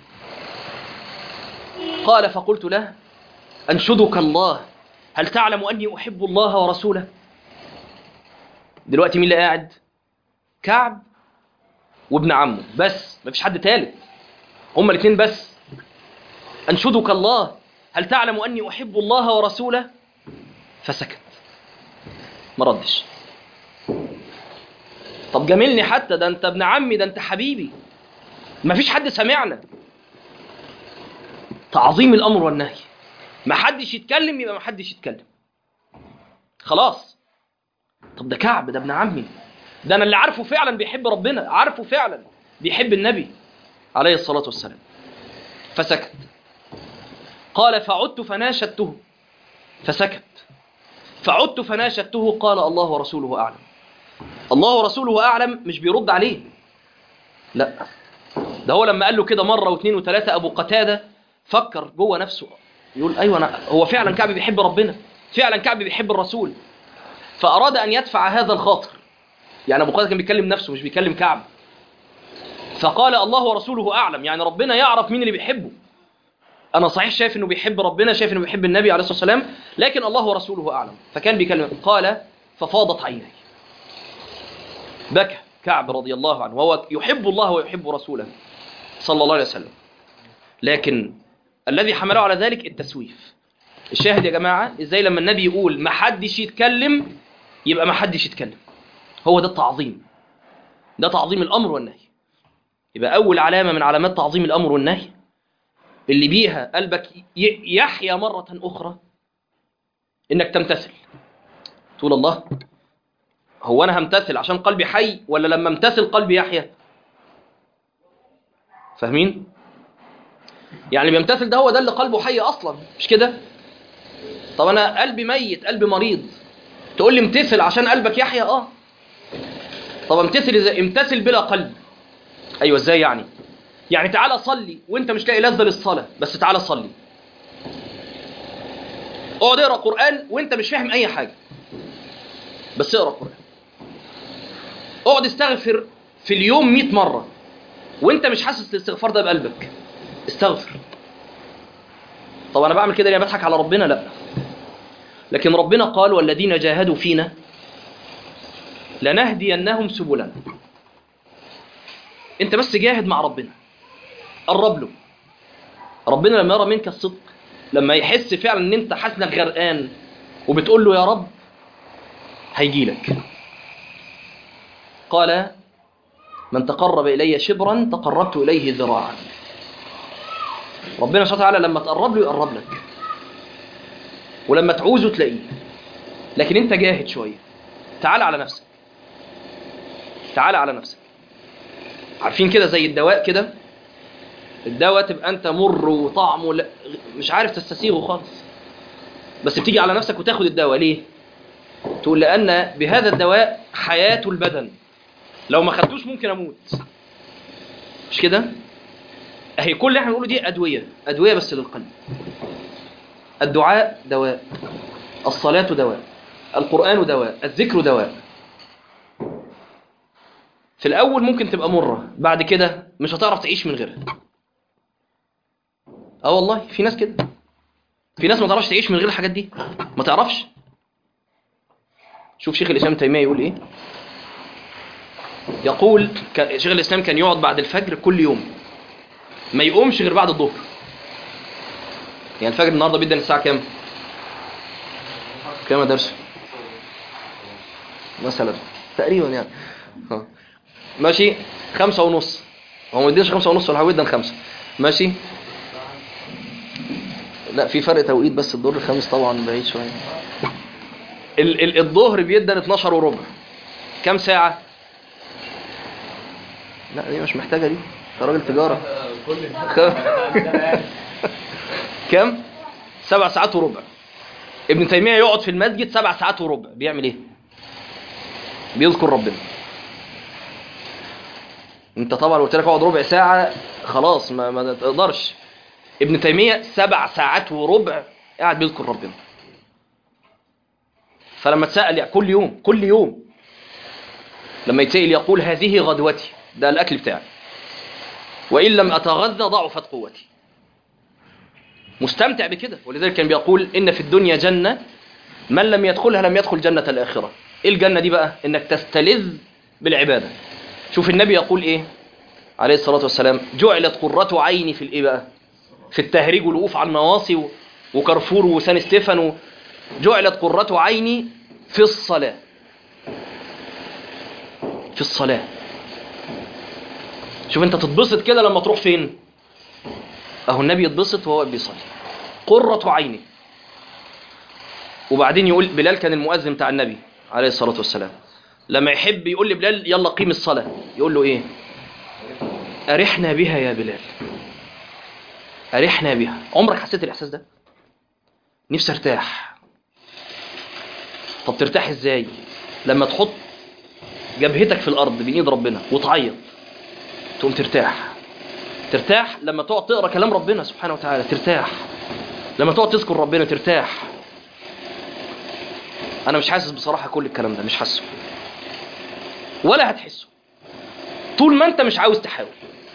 قال فقلت له انشدك الله هل تعلم اني احب الله ورسوله دلوقتي مين اللي قاعد كعب وابن عمه بس مفيش حد تالت هما الاثنين بس انشدك الله هل تعلم اني احب الله ورسوله فسكت ما ردش طب جاملني حتى ده انت ابن عمي ده انت حبيبي مفيش حد سمعنا تعظيم الامر والنهي ما حدش يتكلم يبقى ما حدش يتكلم خلاص طب ده كعب ده ابن عمي ده انا اللي عارفه فعلا بيحب ربنا عارفه فعلا بيحب النبي عليه الصلاة والسلام فسكت قال فعدت فناشدته فسكت فعدت فناشدته قال الله ورسوله أعلم الله ورسوله أعلم مش بيرد عليه لا ده هو لما قال له كده مرة واثنين وثلاثة أبو قتادة فكر جوه نفسه يقول أيوة أنا هو فعلا كعب بيحب ربنا فعلا كعب بيحب الرسول فأراد أن يدفع هذا الخاطر يعني أبو قتادة كان بيكلم نفسه مش بيكلم كعب فقال الله ورسوله أعلم يعني ربنا يعرف مين اللي بيحبه أنا صحيح شايف أنه بيحب ربنا شايف أنه بيحب النبي عليه الصلاة والسلام لكن الله ورسوله أعلم فكان بيكلم قال ففاضت عيني بكى كعب رضي الله عنه وهو يحب الله ويحب رسوله صلى الله عليه وسلم لكن الذي حمله على ذلك التسويف الشاهد يا جماعة ازاي لما النبي يقول ما حدش يتكلم يبقى ما حدش يتكلم هو ده التعظيم ده تعظيم الأمر والنهي يبقى أول علامة من علامات تعظيم الأمر والنهي اللي بيها قلبك ي- يحيا مرة أخرى إنك تمتثل تقول الله هو أنا همتثل عشان قلبي حي ولا لما امتثل قلبي يحيا فاهمين؟ يعني بيمتثل ده هو ده اللي قلبه حي أصلا مش كده؟ طب أنا قلبي ميت قلبي مريض تقول لي امتثل عشان قلبك يحيا اه طب امتثل ازاي امتثل بلا قلب ايوه ازاي يعني يعني تعالى صلي وانت مش لاقي لذة للصلاة بس تعالى صلي اقعد اقرا قرآن وانت مش فاهم اي حاجة بس اقرا قرآن اقعد استغفر في اليوم 100 مرة وانت مش حاسس الاستغفار ده بقلبك استغفر طب انا بعمل كده ليه بضحك على ربنا لا لكن ربنا قال والذين جاهدوا فينا لنهدينهم سبلنا انت بس جاهد مع ربنا قرب له ربنا لما يرى منك الصدق لما يحس فعلا ان انت حاسس انك غرقان وبتقول له يا رب هيجي لك قال من تقرب الي شبرا تقربت اليه ذراعا ربنا سبحانه وتعالى لما تقرب له يقرب لك ولما تعوزه تلاقيه لكن انت جاهد شويه تعال على نفسك تعال على نفسك عارفين كده زي الدواء كده الدواء تبقى انت مر وطعمه لا مش عارف تستسيغه خالص بس بتيجي على نفسك وتاخد الدواء ليه تقول لان بهذا الدواء حياة البدن لو ما خدتوش ممكن اموت مش كده اهي كل اللي احنا بنقوله دي ادويه ادويه بس للقلب الدعاء دواء الصلاه دواء القران دواء الذكر دواء في الاول ممكن تبقى مره بعد كده مش هتعرف تعيش من غيرها اه والله في ناس كده في ناس ما تعرفش تعيش من غير الحاجات دي ما تعرفش شوف شيخ الاسلام تيميه يقول ايه يقول ك- شيخ الاسلام كان يقعد بعد الفجر كل يوم ما يقومش غير بعد الظهر يعني الفجر النهارده بيبدا الساعه كام كام يا درس مثلا تقريبا يعني ها. ماشي خمسة ونص هو ما يديش خمسة ونص ولا هو يدن خمسة ماشي لا في فرق توقيت بس الدور الخامس طبعا بعيد شوية ال ال الظهر بيدن 12 وربع كام ساعة لا دي مش محتاجة دي انت راجل تجارة كام سبع ساعات وربع ابن تيمية يقعد في المسجد سبع ساعات وربع بيعمل ايه بيذكر ربنا انت طبعا قلت لك اقعد ربع ساعة خلاص ما, ما تقدرش ابن تيمية سبع ساعات وربع قاعد بيذكر ربنا فلما تسأل يعني كل يوم كل يوم لما يتسأل يقول هذه غدوتي ده الأكل بتاعي وإن لم أتغذى ضعفت قوتي مستمتع بكده ولذلك كان بيقول إن في الدنيا جنة من لم يدخلها لم يدخل جنة الآخرة إيه الجنة دي بقى إنك تستلذ بالعبادة شوف النبي يقول إيه عليه الصلاة والسلام جعلت قرة عيني في الإيه بقى في التهريج والوقوف على النواصي و- وكرفور وسان ستيفانو جعلت قرة عيني في الصلاة في الصلاة شوف انت تتبسط كده لما تروح فين اهو النبي يتبسط وهو بيصلي قرة عيني وبعدين يقول بلال كان المؤذن بتاع النبي عليه الصلاة والسلام لما يحب يقول لبلال يلا قيم الصلاة يقول له ايه أرحنا بها يا بلال أرحنا بها عمرك حسيت الإحساس ده نفسي ارتاح طب ترتاح ازاي لما تحط جبهتك في الأرض بين ايد ربنا وتعيط تقوم ترتاح ترتاح لما تقعد تقرا كلام ربنا سبحانه وتعالى ترتاح لما تقعد تذكر ربنا ترتاح انا مش حاسس بصراحه كل الكلام ده مش حاسه ولا هتحسه طول ما انت مش عاوز تحاول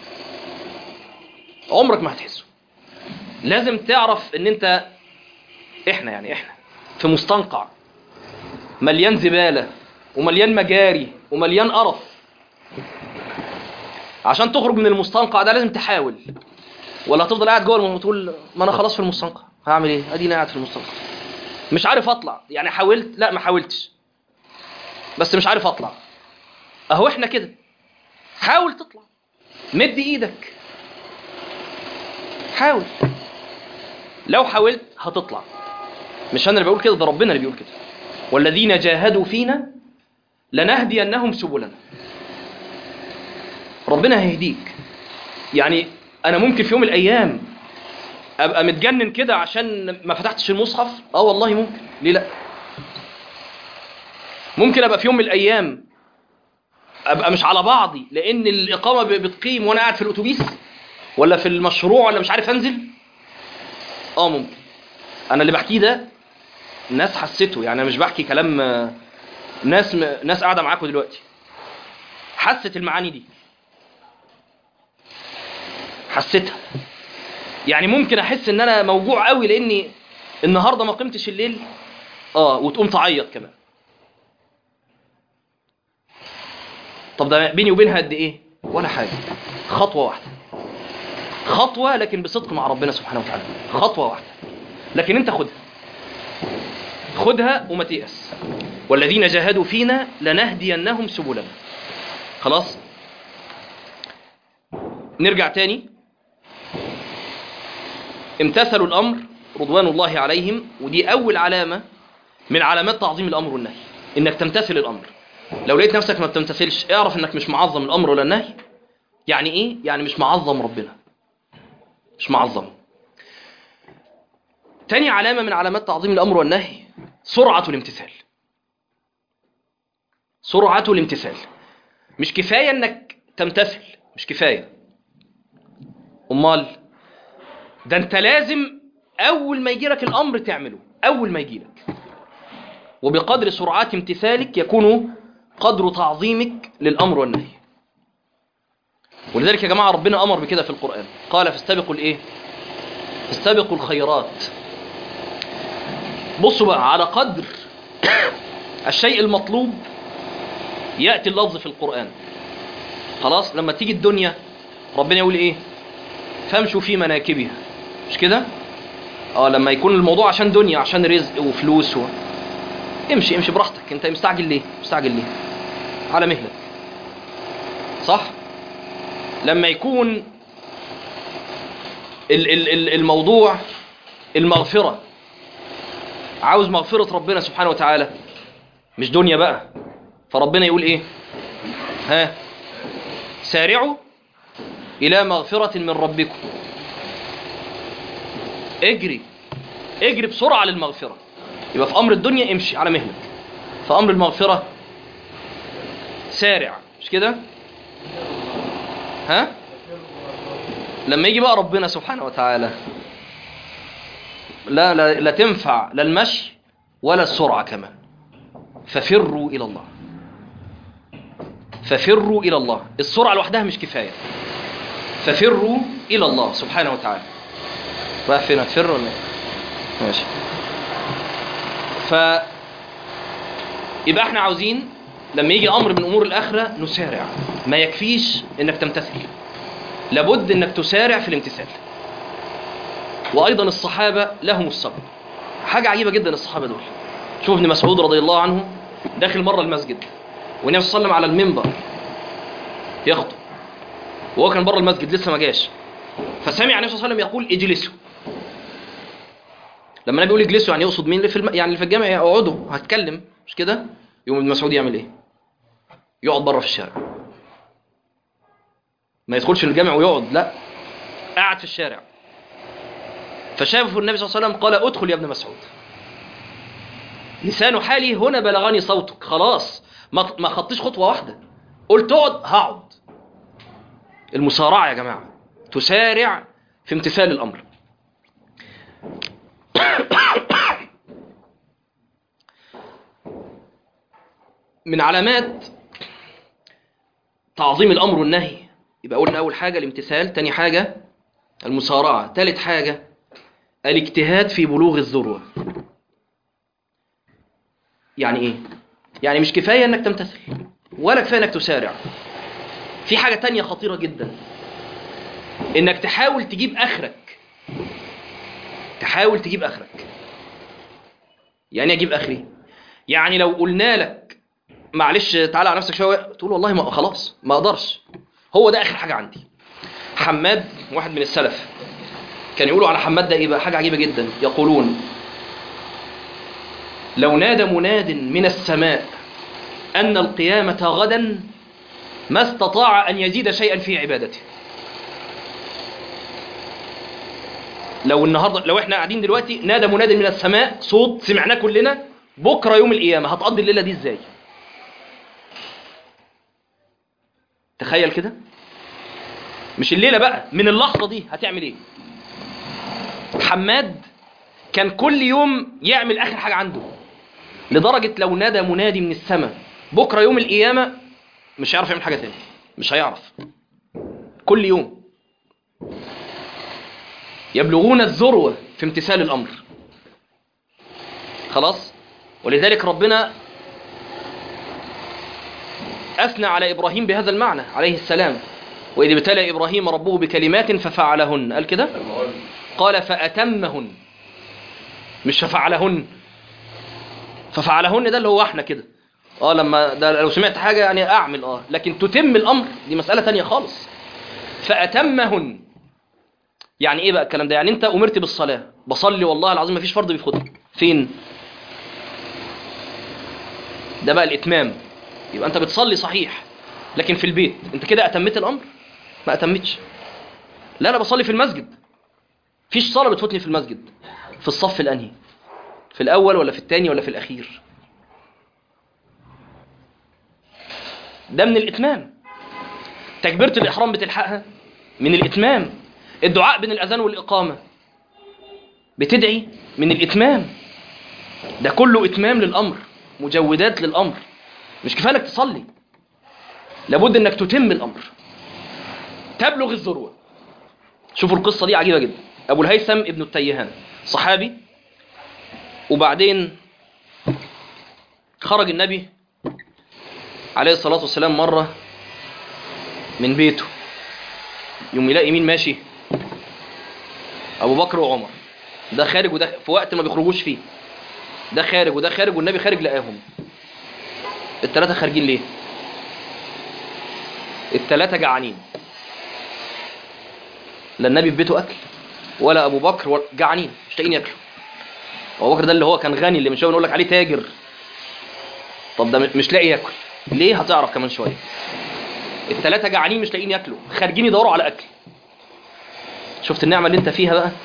عمرك ما هتحسه لازم تعرف ان انت احنا يعني احنا في مستنقع مليان زباله ومليان مجاري ومليان قرف عشان تخرج من المستنقع ده لازم تحاول ولا هتفضل قاعد جوه وتقول ما انا خلاص في المستنقع هعمل ايه اديني قاعد في المستنقع مش عارف اطلع يعني حاولت لا ما حاولتش بس مش عارف اطلع اهو احنا كده حاول تطلع مد ايدك حاول لو حاولت هتطلع مش انا اللي بقول كده ده ربنا اللي بيقول كده والذين جاهدوا فينا لنهدينهم سبلنا ربنا هيهديك يعني انا ممكن في يوم من الايام ابقى متجنن كده عشان ما فتحتش المصحف اه والله ممكن ليه لا ممكن ابقى في يوم من الايام ابقى مش على بعضي لان الاقامه ب- بتقيم وانا قاعد في الاتوبيس ولا في المشروع ولا مش عارف انزل اه ممكن انا اللي بحكيه ده ناس حسيته يعني انا مش بحكي كلام آه، ناس م... ناس قاعده معاكم دلوقتي حست المعاني دي حسيتها يعني ممكن احس ان انا موجوع قوي لاني النهارده ما قمتش الليل اه وتقوم تعيط كمان طب ده بيني وبينها قد ايه ولا حاجه خطوه واحده خطوه لكن بصدق مع ربنا سبحانه وتعالى خطوه واحده لكن انت خدها خدها وما تيأس والذين جاهدوا فينا لنهدينهم سبلنا خلاص نرجع تاني امتثلوا الأمر رضوان الله عليهم ودي أول علامة من علامات تعظيم الأمر والنهي إنك تمتثل الأمر لو لقيت نفسك ما بتمتثلش اعرف إنك مش معظم الأمر ولا النهي يعني إيه؟ يعني مش معظم ربنا مش معظم تاني علامة من علامات تعظيم الأمر والنهي سرعة الامتثال سرعة الامتثال مش كفاية انك تمتثل مش كفاية امال ده انت لازم اول ما يجيلك الامر تعمله اول ما يجيلك وبقدر سرعة امتثالك يكون قدر تعظيمك للامر والنهي ولذلك يا جماعة ربنا امر بكده في القرآن قال فاستبقوا الايه فاستبقوا الخيرات بصوا بقى على قدر الشيء المطلوب يأتي اللفظ في القرآن خلاص لما تيجي الدنيا ربنا يقول ايه فامشوا في مناكبها مش كده اه لما يكون الموضوع عشان دنيا عشان رزق وفلوس و... امشي امشي براحتك انت مستعجل ليه مستعجل ليه على مهلك صح لما يكون ال- ال- ال- الموضوع المغفرة عاوز مغفرة ربنا سبحانه وتعالى مش دنيا بقى فربنا يقول ايه ها سارعوا الى مغفرة من ربكم اجري اجري بسرعة للمغفرة يبقى في امر الدنيا امشي على مهلك في امر المغفرة سارع مش كده ها لما يجي بقى ربنا سبحانه وتعالى لا لا, لا تنفع لا المشي ولا السرعة كمان ففروا إلى الله ففروا إلى الله السرعة لوحدها مش كفاية ففروا إلى الله سبحانه وتعالى رايح فين هتفر ولا إيه؟ ماشي ف يبقى احنا عاوزين لما يجي امر من امور الاخره نسارع ما يكفيش انك تمتثل لابد انك تسارع في الامتثال وايضا الصحابه لهم الصبر حاجه عجيبه جدا الصحابه دول شوف ابن مسعود رضي الله عنه داخل مره المسجد والنبي صلى الله عليه وسلم على المنبر يخطب وهو كان بره المسجد لسه ما جاش فسمع النبي صلى الله عليه وسلم يقول اجلسوا لما النبي يقول اجلسوا يعني يقصد مين اللي في الم... يعني اللي في الجامع اقعدوا هتكلم مش كده يوم ابن مسعود يعمل ايه يقعد بره في الشارع ما يدخلش الجامع ويقعد لا قاعد في الشارع فشافه النبي صلى الله عليه وسلم قال ادخل يا ابن مسعود لسان حالي هنا بلغني صوتك خلاص ما ما خطيش خطوه واحده قلت اقعد هقعد المسارعه يا جماعه تسارع في امتثال الامر من علامات تعظيم الامر والنهي يبقى قلنا اول حاجه الامتثال تاني حاجه المسارعه تالت حاجه الاجتهاد في بلوغ الذروه يعني ايه يعني مش كفايه انك تمتثل ولا كفايه انك تسارع في حاجه تانية خطيره جدا انك تحاول تجيب اخرك تحاول تجيب اخرك يعني إيه اجيب اخري يعني لو قلنا لك معلش تعالى على نفسك شويه تقول والله ما خلاص ما اقدرش هو ده اخر حاجه عندي حماد واحد من السلف كان يقولوا على حماد ده ايه بقى حاجه عجيبه جدا يقولون لو نادى مناد من السماء ان القيامه غدا ما استطاع ان يزيد شيئا في عبادته لو النهارده لو احنا قاعدين دلوقتي نادى مناد من السماء صوت سمعناه كلنا بكره يوم القيامه هتقضي الليله دي ازاي تخيل كده مش الليله بقى من اللحظه دي هتعمل ايه حماد كان كل يوم يعمل اخر حاجه عنده لدرجه لو نادى منادي من السماء بكره يوم القيامه مش هيعرف يعمل حاجه تاني مش هيعرف كل يوم يبلغون الذروه في امتثال الامر خلاص ولذلك ربنا أثنى على إبراهيم بهذا المعنى عليه السلام وإذ ابتلى إبراهيم ربه بكلمات ففعلهن قال كده قال فأتمهن مش ففعلهن ففعلهن ده اللي هو احنا كده اه لما ده لو سمعت حاجة يعني أعمل اه لكن تتم الأمر دي مسألة تانية خالص فأتمهن يعني ايه بقى الكلام ده يعني انت امرت بالصلاة بصلي والله العظيم ما فيش فرض بيفوتني فين ده بقى الاتمام يبقى انت بتصلي صحيح لكن في البيت انت كده اتميت الامر ما اتمتش لا انا بصلي في المسجد فيش صلاه بتفوتني في المسجد في الصف الانهي في الاول ولا في الثاني ولا في الاخير ده من الاتمام تكبيره الاحرام بتلحقها من الاتمام الدعاء بين الاذان والاقامه بتدعي من الاتمام ده كله اتمام للامر مجودات للامر مش كفايه انك تصلي لابد انك تتم الامر تبلغ الذروه شوفوا القصه دي عجيبه جدا ابو الهيثم ابن التيهان صحابي وبعدين خرج النبي عليه الصلاه والسلام مره من بيته يوم يلاقي مين ماشي ابو بكر وعمر ده خارج وده في وقت ما بيخرجوش فيه ده خارج وده خارج والنبي خارج لقاهم التلاتة خارجين ليه التلاتة جعانين لا النبي في بيته اكل ولا ابو بكر ولا جعانين مش لاقيين ياكلوا ابو بكر ده اللي هو كان غني اللي من شويه بنقول لك عليه تاجر طب ده مش لاقي ياكل ليه هتعرف كمان شويه التلاتة جعانين مش لاقيين ياكلوا خارجين يدوروا على اكل شفت النعمه اللي انت فيها بقى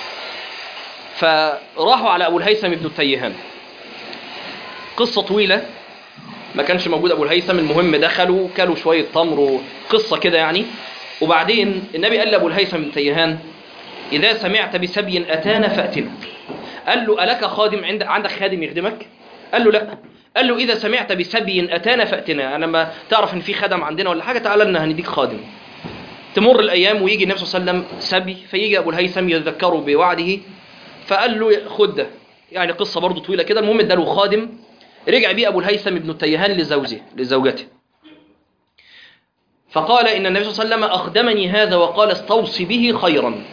فراحوا على ابو الهيثم ابن التيهان قصه طويله ما كانش موجود ابو الهيثم المهم دخلوا كلوا شويه تمر وقصه كده يعني وبعدين النبي قال لابو الهيثم بن تيهان اذا سمعت بسبي اتانا فاتنا قال له الك خادم عند عندك خادم يخدمك قال له لا قال له اذا سمعت بسبي اتانا فاتنا انا ما تعرف ان في خدم عندنا ولا حاجه تعالى لنا هنديك خادم تمر الايام ويجي النبي صلى الله عليه وسلم سبي فيجي ابو الهيثم يتذكره بوعده فقال له خد ده يعني قصه برضه طويله كده المهم اداله خادم رجع بيه ابو الهيثم ابن التيهان لزوجه لزوجته فقال ان النبي صلى الله عليه وسلم اخدمني هذا وقال استوصي به خيرا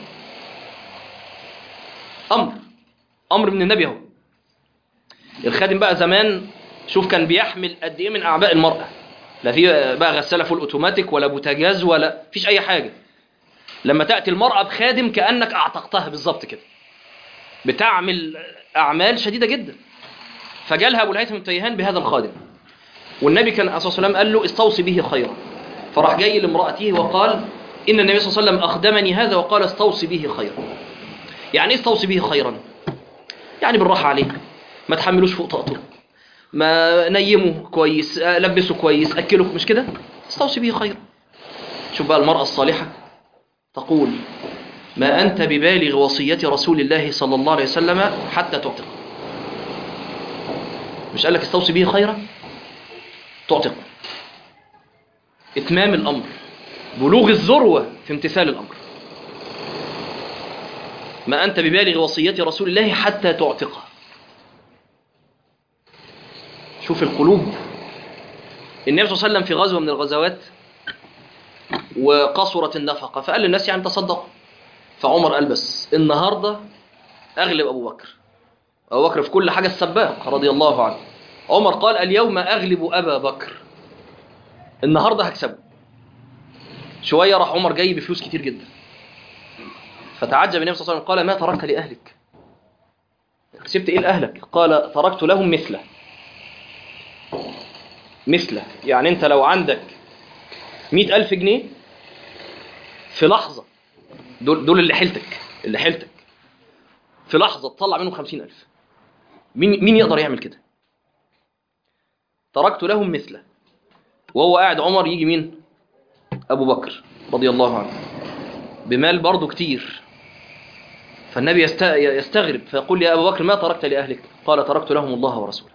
امر امر من النبي اهو الخادم بقى زمان شوف كان بيحمل قد ايه من اعباء المراه لا في بقى غساله فول اوتوماتيك ولا بوتاجاز ولا فيش اي حاجه لما تاتي المراه بخادم كانك اعتقتها بالظبط كده بتعمل اعمال شديده جدا فجالها ابو الهيثم التيهان بهذا الخادم والنبي كان عليه الصلاه والسلام قال له استوصي به خيرا فراح جاي لامراته وقال ان النبي صلى الله عليه وسلم اخدمني هذا وقال استوصي به خيرا يعني ايه استوصي به خيرا يعني بالراحه عليه ما تحملوش فوق طاقته ما نيمه كويس لبسه كويس اكله مش كده استوصي به خيرا شوف بقى المراه الصالحه تقول ما انت ببالغ وصيه رسول الله صلى الله عليه وسلم حتى تعتق مش قال لك استوصي به خيرا تعتق اتمام الامر بلوغ الذروه في امتثال الامر ما انت ببالغ وصيه رسول الله حتى تعتقه شوف القلوب النبي صلى الله عليه وسلم في غزوه من الغزوات وقصرت النفقه فقال للناس يعني تصدقوا فعمر قال بس النهارده اغلب ابو بكر ابو بكر في كل حاجه السباق رضي الله عنه عمر قال اليوم اغلب ابا بكر النهارده هكسبه شويه راح عمر جاي بفلوس كتير جدا فتعجب النبي صلى الله عليه وسلم قال ما تركت لأهلك سبت إيه لأهلك قال تركت لهم مثله مثله يعني أنت لو عندك مئة ألف جنيه في لحظة دول, دول اللي حيلتك اللي حيلتك في لحظة تطلع منهم خمسين ألف مين, مين يقدر يعمل كده تركت لهم مثله وهو قاعد عمر يجي مين أبو بكر رضي الله عنه بمال برضه كتير فالنبي يست- يستغرب فيقول يا أبو بكر ما تركت لأهلك قال تركت لهم الله ورسوله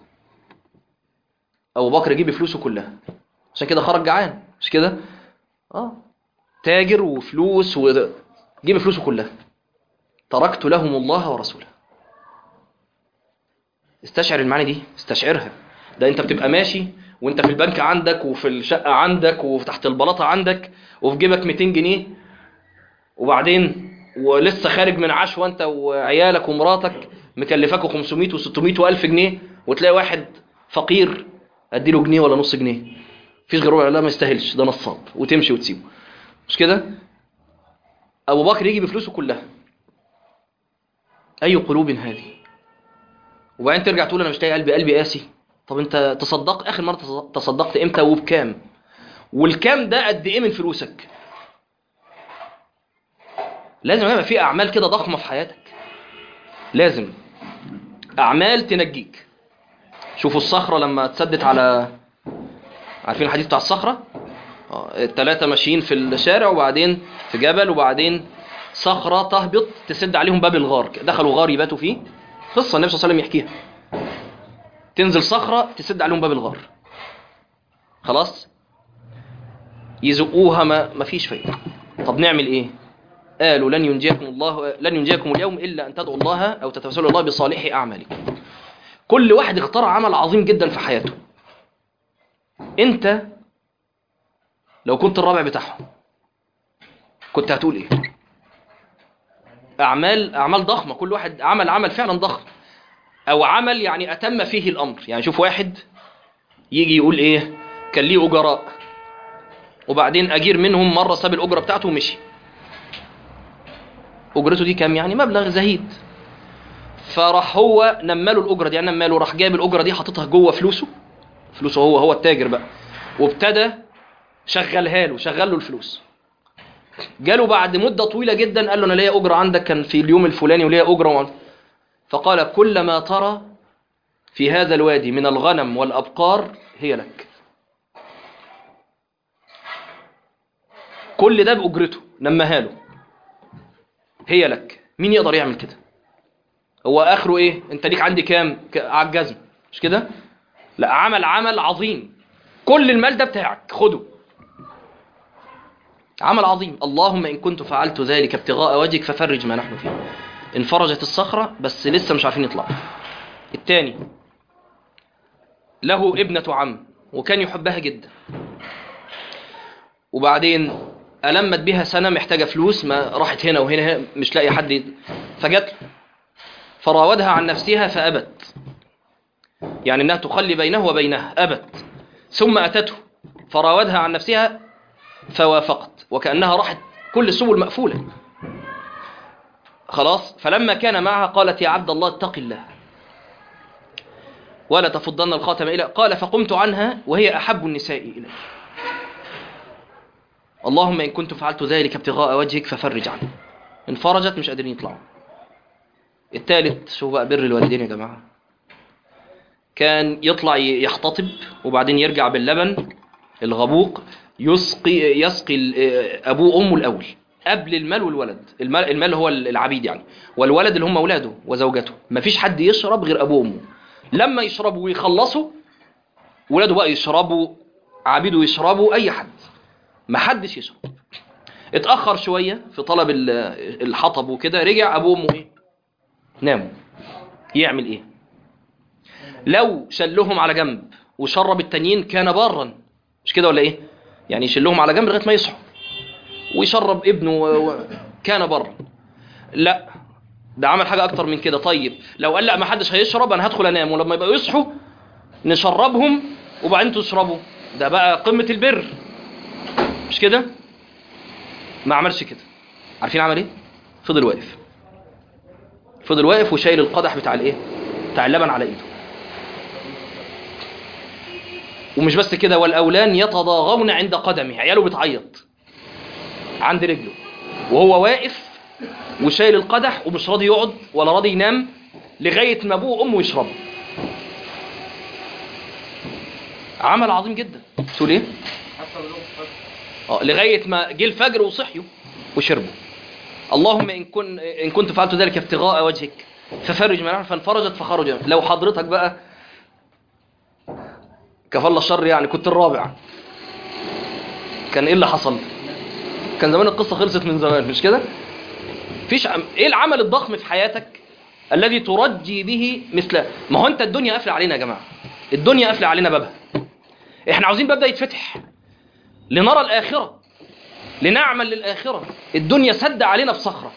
أبو بكر يجيب فلوسه كلها عشان كده خرج جعان مش كده اه تاجر وفلوس وجيب فلوسه كلها تركت لهم الله ورسوله استشعر المعاني دي استشعرها ده انت بتبقى ماشي وانت في البنك عندك وفي الشقة عندك وتحت البلاطة عندك وفي جيبك 200 جنيه وبعدين ولسه خارج من عشوة انت وعيالك ومراتك مكلفاكوا 500 و600 و1000 جنيه وتلاقي واحد فقير اديله جنيه ولا نص جنيه مفيش غير ربع لا ما يستاهلش ده نصاب وتمشي وتسيبه مش كده ابو بكر يجي بفلوسه كلها اي قلوب هذه وبعدين ترجع تقول انا مش لاقي قلبي قلبي قاسي طب انت تصدق اخر مره تص- تصدقت امتى وبكام والكام ده قد ايه من فلوسك لازم يبقى في اعمال كده ضخمه في حياتك لازم اعمال تنجيك شوفوا الصخره لما اتسدت على عارفين الحديث بتاع الصخره آه، التلاتة ماشيين في الشارع وبعدين في جبل وبعدين صخرة تهبط تسد عليهم باب الغار دخلوا غار يباتوا فيه قصة النبي صلى الله عليه وسلم يحكيها تنزل صخرة تسد عليهم باب الغار خلاص يزقوها ما ما فيش فايدة طب نعمل ايه قالوا لن ينجيكم الله لن ينجيكم اليوم الا ان تدعوا الله او تتوسلوا الله بصالح اعمالكم كل واحد اختار عمل عظيم جدا في حياته انت لو كنت الرابع بتاعهم كنت هتقول ايه اعمال اعمال ضخمه كل واحد عمل عمل فعلا ضخم او عمل يعني اتم فيه الامر يعني شوف واحد يجي يقول ايه كان ليه اجراء وبعدين اجير منهم مره ساب الاجره بتاعته ومشي اجرته دي كام يعني مبلغ زهيد فراح هو نماله الاجره دي يعني نماله راح جايب الاجره دي حاططها جوه فلوسه فلوسه هو هو التاجر بقى وابتدى شغلها له شغل له الفلوس جاله بعد مدة طويلة جدا قال له أنا ليا أجرة عندك كان في اليوم الفلاني وليا أجرة وعند... فقال كل ما ترى في هذا الوادي من الغنم والأبقار هي لك كل ده بأجرته نمها له هي لك مين يقدر يعمل كده هو آخره إيه أنت ليك عندي كام ك- على الجزم مش كده لا عمل عمل عظيم كل المال ده بتاعك خده عمل عظيم اللهم إن كنت فعلت ذلك ابتغاء وجهك ففرج ما نحن فيه انفرجت الصخرة بس لسه مش عارفين يطلعوا التاني له ابنة عم وكان يحبها جدا وبعدين ألمت بها سنة محتاجة فلوس ما راحت هنا وهنا هنا مش لاقي حد يد- فجت له. فراودها عن نفسها فأبت يعني أنها تخلي بينه وبينها أبت ثم أتته فراودها عن نفسها فوافقت وكأنها راحت كل السبل مقفولة خلاص فلما كان معها قالت يا عبد الله اتق الله ولا تفضن الخاتم إلى قال فقمت عنها وهي أحب النساء إلي اللهم إن كنت فعلت ذلك ابتغاء وجهك ففرج عنه انفرجت مش قادرين يطلعوا الثالث شوف بقى بر الوالدين يا جماعة كان يطلع ي- يحتطب وبعدين يرجع باللبن الغبوق يسقي يسقي ال- ابوه وامه الاول قبل المال والولد المال, المال هو العبيد يعني والولد اللي هم اولاده وزوجته مفيش حد يشرب غير ابوه وامه لما يشربوا ويخلصوا ولاده بقى يشربوا عبيده يشربوا اي حد ما حدش يشرب اتاخر شويه في طلب ال- الحطب وكده رجع ابوه وامه ايه ناموا يعمل ايه لو شلهم على جنب وشرب التانيين كان بارا مش كده ولا ايه يعني يشلهم على جنب لغايه ما يصحوا ويشرب ابنه و... و... كان بارا لا ده عمل حاجه اكتر من كده طيب لو قال لا ما حدش هيشرب انا هدخل انام ولما يبقوا يصحوا نشربهم وبعدين تشربوا ده بقى قمه البر مش كده ما عملش كده عارفين عمل ايه فضل واقف فضل واقف وشايل القدح بتاع الايه بتاع اللبن على ايده ومش بس كده والاولان يتضاغون عند قدمه عياله بتعيط عند رجله وهو واقف وشايل القدح ومش راضي يقعد ولا راضي ينام لغايه ما ابوه وامه يشربوا عمل عظيم جدا تقول ايه اه لغايه ما جه الفجر وصحيوا وشربوا اللهم ان كن ان كنت فعلت ذلك ابتغاء وجهك ففرج من فانفرجت فخرج لو حضرتك بقى كفل الشر يعني كنت الرابع كان ايه اللي حصل كان زمان القصه خلصت من زمان مش كده فيش عم... ايه العمل الضخم في حياتك الذي ترجي به مثل ما هو انت الدنيا قافله علينا يا جماعه الدنيا قافله علينا بابها احنا عاوزين باب ده يتفتح لنرى الاخره لنعمل للاخره الدنيا سد علينا بصخره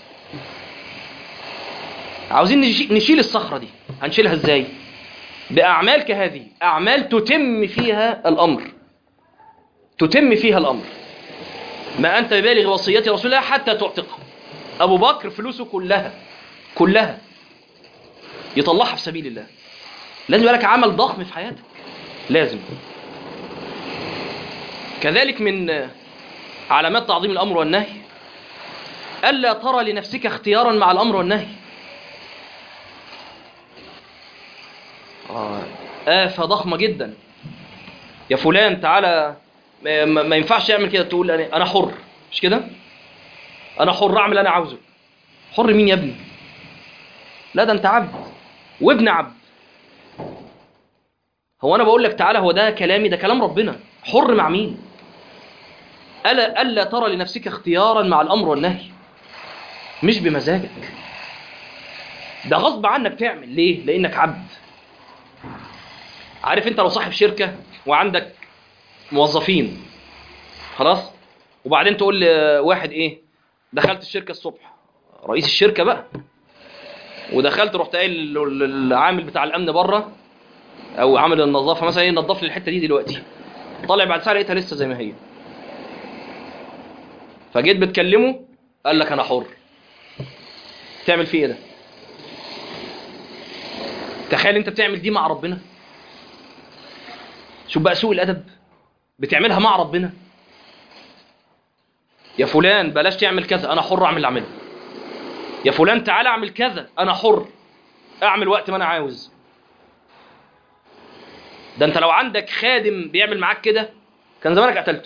عاوزين نشي- نشيل الصخره دي هنشيلها ازاي باعمال كهذه اعمال تتم فيها الامر تتم فيها الامر ما انت ببالغ وصيه رسول الله حتى تعتقه ابو بكر فلوسه كلها كلها يطلعها في سبيل الله لازم يبقى لك عمل ضخم في حياتك لازم كذلك من علامات تعظيم الامر والنهي الا ترى لنفسك اختيارا مع الامر والنهي آه، آفة ضخمة جدا يا فلان تعالى ما, ما ما ينفعش يعمل كده تقول أنا أنا حر مش كده؟ أنا حر أعمل اللي أنا عاوزه حر مين يا ابني؟ لا ده أنت عبد وابن عبد هو أنا بقول لك تعالى هو ده كلامي ده كلام ربنا حر مع مين؟ ألا ألا ترى لنفسك اختيارا مع الأمر والنهي مش بمزاجك ده غصب عنك تعمل ليه؟ لأنك عبد عارف انت لو صاحب شركة وعندك موظفين خلاص وبعدين تقول لواحد ايه دخلت الشركة الصبح رئيس الشركة بقى ودخلت رحت قايل لل- للعامل بتاع الامن بره او عامل النظافة مثلا ايه نظف لي الحتة دي دلوقتي طالع بعد ساعة لقيتها لسه زي ما هي فجيت بتكلمه قال لك انا حر تعمل فيه ايه ده تخيل انت بتعمل دي مع ربنا شوف بقى سوء الادب بتعملها مع ربنا يا فلان بلاش تعمل كذا انا حر اعمل اللي اعمله يا فلان تعالى اعمل كذا انا حر اعمل وقت ما انا عاوز ده انت لو عندك خادم بيعمل معاك كده كان زمانك قتلته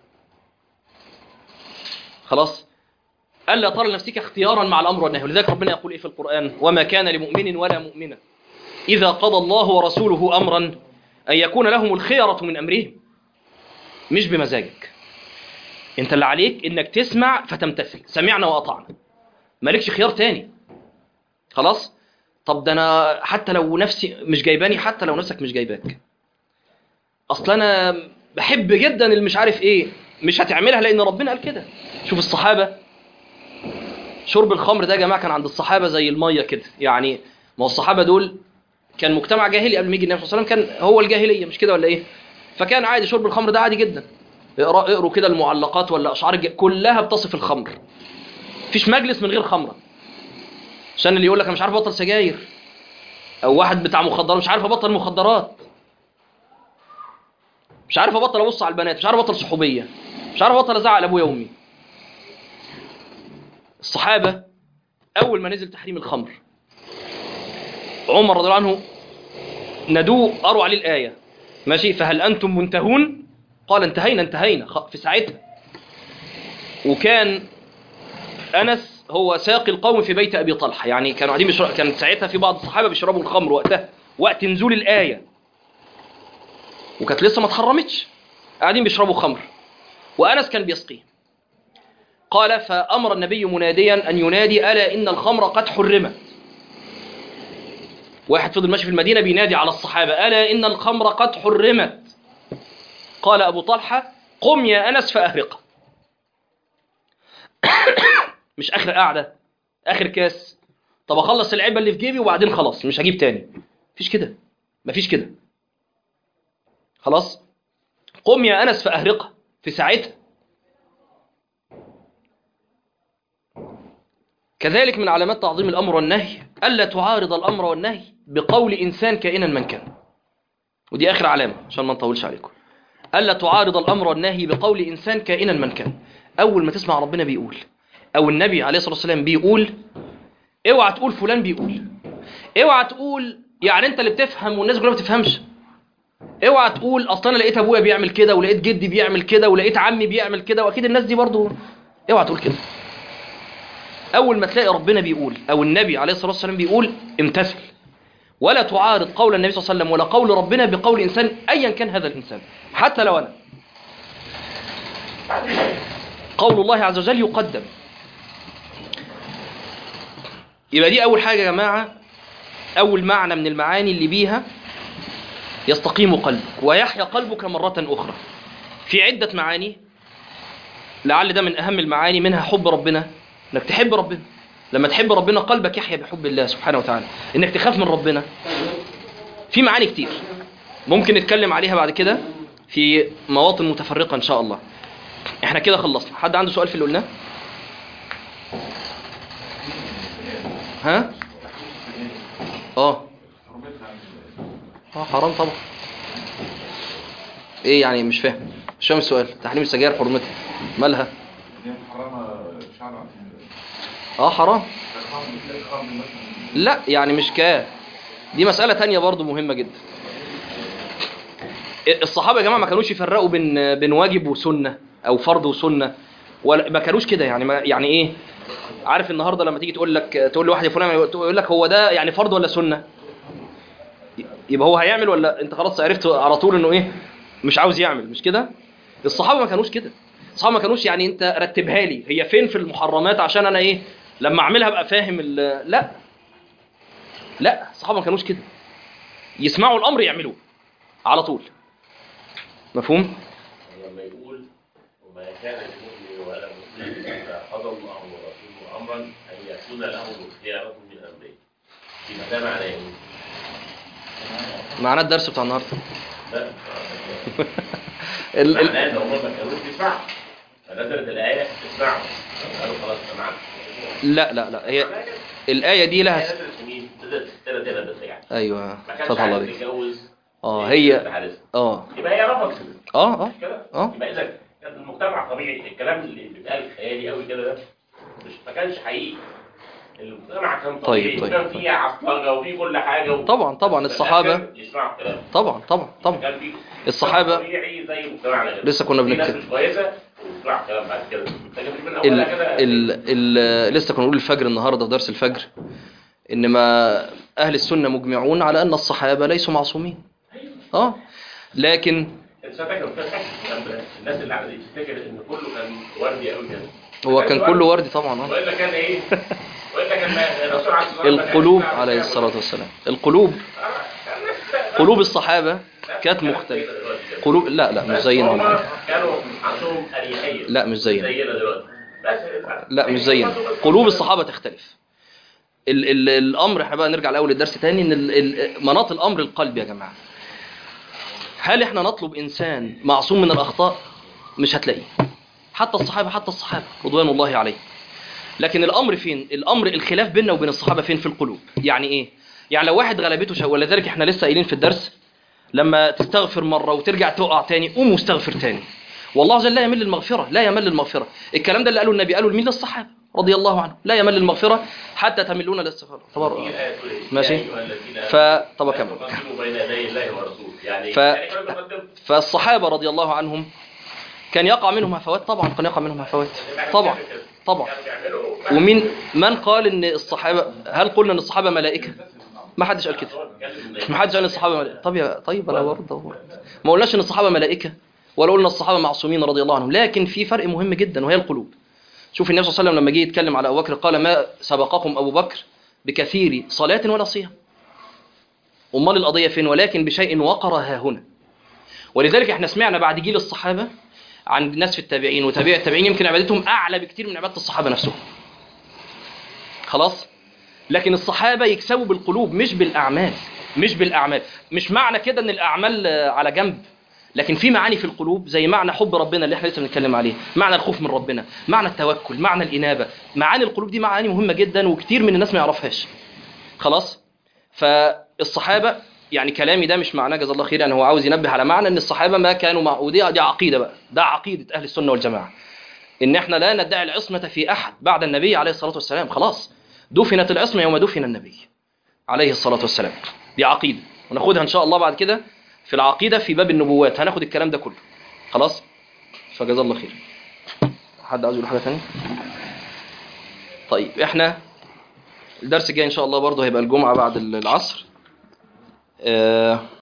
خلاص الا ترى لنفسك اختيارا مع الامر والنهي ولذلك ربنا يقول ايه في القران وما كان لمؤمن ولا مؤمنه اذا قضى الله ورسوله امرا ان يكون لهم الخيره من امرهم مش بمزاجك انت اللي عليك انك تسمع فتمتثل سمعنا واطعنا مالكش خيار تاني خلاص طب ده انا حتى لو نفسي مش جايباني حتى لو نفسك مش جايباك اصل انا بحب جدا اللي مش عارف ايه مش هتعملها لان ربنا قال كده شوف الصحابه شرب الخمر ده يا جماعه كان عند الصحابه زي الميه كده يعني ما هو الصحابه دول كان مجتمع جاهلي قبل ما يجي النبي صلى الله عليه وسلم كان هو الجاهليه مش كده ولا ايه فكان عادي شرب الخمر ده عادي جدا اقرا اقروا كده المعلقات ولا اشعار الج... كلها بتصف الخمر مفيش مجلس من غير خمره عشان اللي يقول لك انا مش عارف ابطل سجاير او واحد بتاع مخدرات مش عارف ابطل مخدرات مش عارف ابطل ابص على البنات مش عارف ابطل صحوبيه مش عارف ابطل ازعل ابويا وامي الصحابه اول ما نزل تحريم الخمر عمر رضي الله عنه ندوه قروا عليه الايه ماشي فهل انتم منتهون قال انتهينا انتهينا خ- في ساعتها وكان انس هو ساقي القوم في بيت ابي طلحه يعني كانوا قاعدين بيشرب كان ساعتها في بعض الصحابه بيشربوا الخمر وقتها وقت نزول الايه وكانت لسه ما اتحرمتش قاعدين بيشربوا خمر وانس كان بيسقيه قال فامر النبي مناديا ان ينادي الا ان الخمر قد حرمت واحد فضل ماشي في المدينه بينادي على الصحابه الا ان الخمر قد حرمت قال ابو طلحه قم يا انس فاهرقه مش اخر قعده اخر كاس طب اخلص العلبه اللي في جيبي وبعدين خلاص مش هجيب تاني مفيش كده مفيش كده خلاص قم يا انس فاهرقه في ساعتها كذلك من علامات تعظيم الأمر والنهي ألا تعارض الأمر والنهي بقول إنسان كائنا من كان ودي آخر علامة عشان ما نطولش عليكم ألا تعارض الأمر والنهي بقول إنسان كائنا من كان أول ما تسمع ربنا بيقول أو النبي عليه الصلاة والسلام بيقول اوعى تقول فلان بيقول اوعى تقول يعني انت اللي بتفهم والناس كلها ما بتفهمش اوعى تقول اصل انا لقيت ابويا بيعمل كده ولقيت جدي بيعمل كده ولقيت عمي بيعمل كده واكيد الناس دي برضو اوعى تقول كده اول ما تلاقي ربنا بيقول او النبي عليه الصلاه والسلام بيقول امتثل ولا تعارض قول النبي صلى الله عليه وسلم ولا قول ربنا بقول انسان ايا كان هذا الانسان حتى لو انا قول الله عز وجل يقدم يبقى دي اول حاجه يا جماعه اول معنى من المعاني اللي بيها يستقيم قلبك ويحيا قلبك مرة أخرى في عدة معاني لعل ده من أهم المعاني منها حب ربنا إنك تحب ربنا لما تحب ربنا قلبك يحيا بحب الله سبحانه وتعالى إنك تخاف من ربنا في معاني كتير ممكن نتكلم عليها بعد كده في مواطن متفرقة إن شاء الله إحنا كده خلصنا حد عنده سؤال في اللي قلناه ها اه اه حرام طبعا ايه يعني مش فاهم مش فاهم السؤال تحريم السجاير حرمتها مالها اه حرام لا يعني مش كا دي مسألة تانية برضو مهمة جدا الصحابة يا جماعة ما كانوش يفرقوا بين بين واجب وسنة او فرض وسنة ولا ما كانوش كده يعني ما يعني ايه عارف النهارده لما تيجي تقول لك تقول لواحد يا فلان يقول لك هو ده يعني فرض ولا سنة يبقى هو هيعمل ولا انت خلاص عرفت على طول انه ايه مش عاوز يعمل مش كده الصحابه ما كانوش كده الصحابه ما كانوش يعني انت رتبها لي هي فين في المحرمات عشان انا ايه لما اعملها ابقى فاهم لا لا الصحابه ما كانوش كده يسمعوا الامر يعملوه على طول مفهوم لما يقول وما كان للمؤمن ولا مسلم اذا قضى الله ورسوله امرا ان يكون له الخيارة من امره يبقى ده معناه ايه؟ معناه الدرس بتاع النهارده ده ال- ال- معناه ان هم ما كانوش بيسمعوا فنزلت الايه اسمعوا قالوا خلاص سمعنا لا لا لا هي الآية دي لها س- نزلت في مين؟ نزلت في الثلاث هنا بس يعني ايوه ما كانش فتح الله عايز عليك يتجوز اه إيه، هي حارس. اه يبقى هي رفضت كده اه اه مش كده؟ اه يبقى اذا كان المجتمع طبيعي الكلام اللي بيتقال خيالي قوي كده ده مش ما كانش حقيقي المجتمع كان طبيعي طيب، طيب، وكان طيب. فيه عصلجه وفيه كل حاجه و... طبعا طبعا الصحابة كان يسمعوا الكلام طبعا طبعا طبعا كان فيه الصحابة طبيعي زي مجتمعنا كده لسه كنا في ناس بنتكلم. مش كويسه ويسمعوا الكلام بعد كده لكن مش من ال اولها كده ال ال لسه كنا بنقول الفجر النهارده في درس الفجر انما اهل السنه مجمعون على ان الصحابه ليسوا معصومين اه لكن انت فاكر الناس اللي عايزين تفتكر ان كله كان وردي قوي كده هو كان كله وردي طبعا اه والا كان ايه؟ والا كان الرسول عليه الصلاه والسلام القلوب عليه الصلاه والسلام القلوب قلوب الصحابه كانت مختلفه قلوب لا لا مش زينا هم والله. كانوا عندهم اريحيه لا مش زينا زينا دلوقتي بس لا مش زينا قلوب الصحابه تختلف ال ال الامر احنا بقى نرجع لاول الدرس تاني ان ال ال مناط الامر القلب يا جماعه هل احنا نطلب انسان معصوم من الاخطاء مش هتلاقيه حتى الصحابه حتى الصحابه رضوان الله عليهم لكن الامر فين الامر الخلاف بيننا وبين الصحابه فين في القلوب يعني ايه يعني لو واحد غلبته شهوه ولذلك احنا لسه قايلين في الدرس لما تستغفر مره وترجع تقع تاني قوم واستغفر تاني والله عز وجل لا يمل للمغفره لا يمل للمغفره الكلام ده اللي قاله النبي قاله لمين للصحابه رضي الله عنهم لا يمل للمغفره حتى تملون للاستغفار طبعا ماشي. ف- طب أكمل. بين يدي الله ورسوله يعني ف- يعني كانوا بيقدموا. فالصحابه رضي الله عنهم كان يقع منهم هفوات طبعا كان يقع منهم هفوات طبعا طبعا كانوا بيعملوا ومين من قال ان الصحابه هل قلنا ان الصحابه ملائكه ما حدش قال كده ما حدش قال ان الصحابه ملائكه طب يا طيب انا برضه ما قلناش ان الصحابه ملائكه ولا قلنا الصحابه معصومين رضي الله عنهم لكن في فرق مهم جدا وهي القلوب شوف النبي صلى الله عليه وسلم لما جه يتكلم على ابو بكر قال ما سبقكم ابو بكر بكثير صلاه ولا صيام امال القضيه فين ولكن بشيء وقر ها هنا ولذلك احنا سمعنا بعد جيل الصحابه عن الناس في التابعين وتابع التابعين يمكن عبادتهم اعلى بكتير من عباده الصحابه نفسهم خلاص لكن الصحابه يكسبوا بالقلوب مش بالاعمال مش بالاعمال مش معنى كده ان الاعمال آه، على جنب لكن في معاني في القلوب زي معنى حب ربنا اللي احنا لسه بنتكلم عليه معنى الخوف من ربنا معنى التوكل معنى الإنابة معاني القلوب دي معاني مهمة جدا وكتير من الناس ما يعرفهاش خلاص فالصحابة يعني كلامي ده مش معناه جزا الله خير يعني هو عاوز ينبه على معنى ان الصحابة ما كانوا مع ودي دي عقيدة بقى ده عقيدة أهل السنة والجماعة ان احنا لا ندعي العصمة في أحد بعد النبي عليه الصلاة والسلام خلاص دفنت العصمة يوم دفن النبي عليه الصلاة والسلام دي عقيدة وناخدها إن شاء الله بعد كده في العقيدة في باب النبوات هناخد الكلام ده كله خلاص فجزا الله خير حد عاوز يقول حاجة ثانيه طيب احنا الدرس الجاي ان شاء الله برضه هيبقى الجمعة بعد العصر آه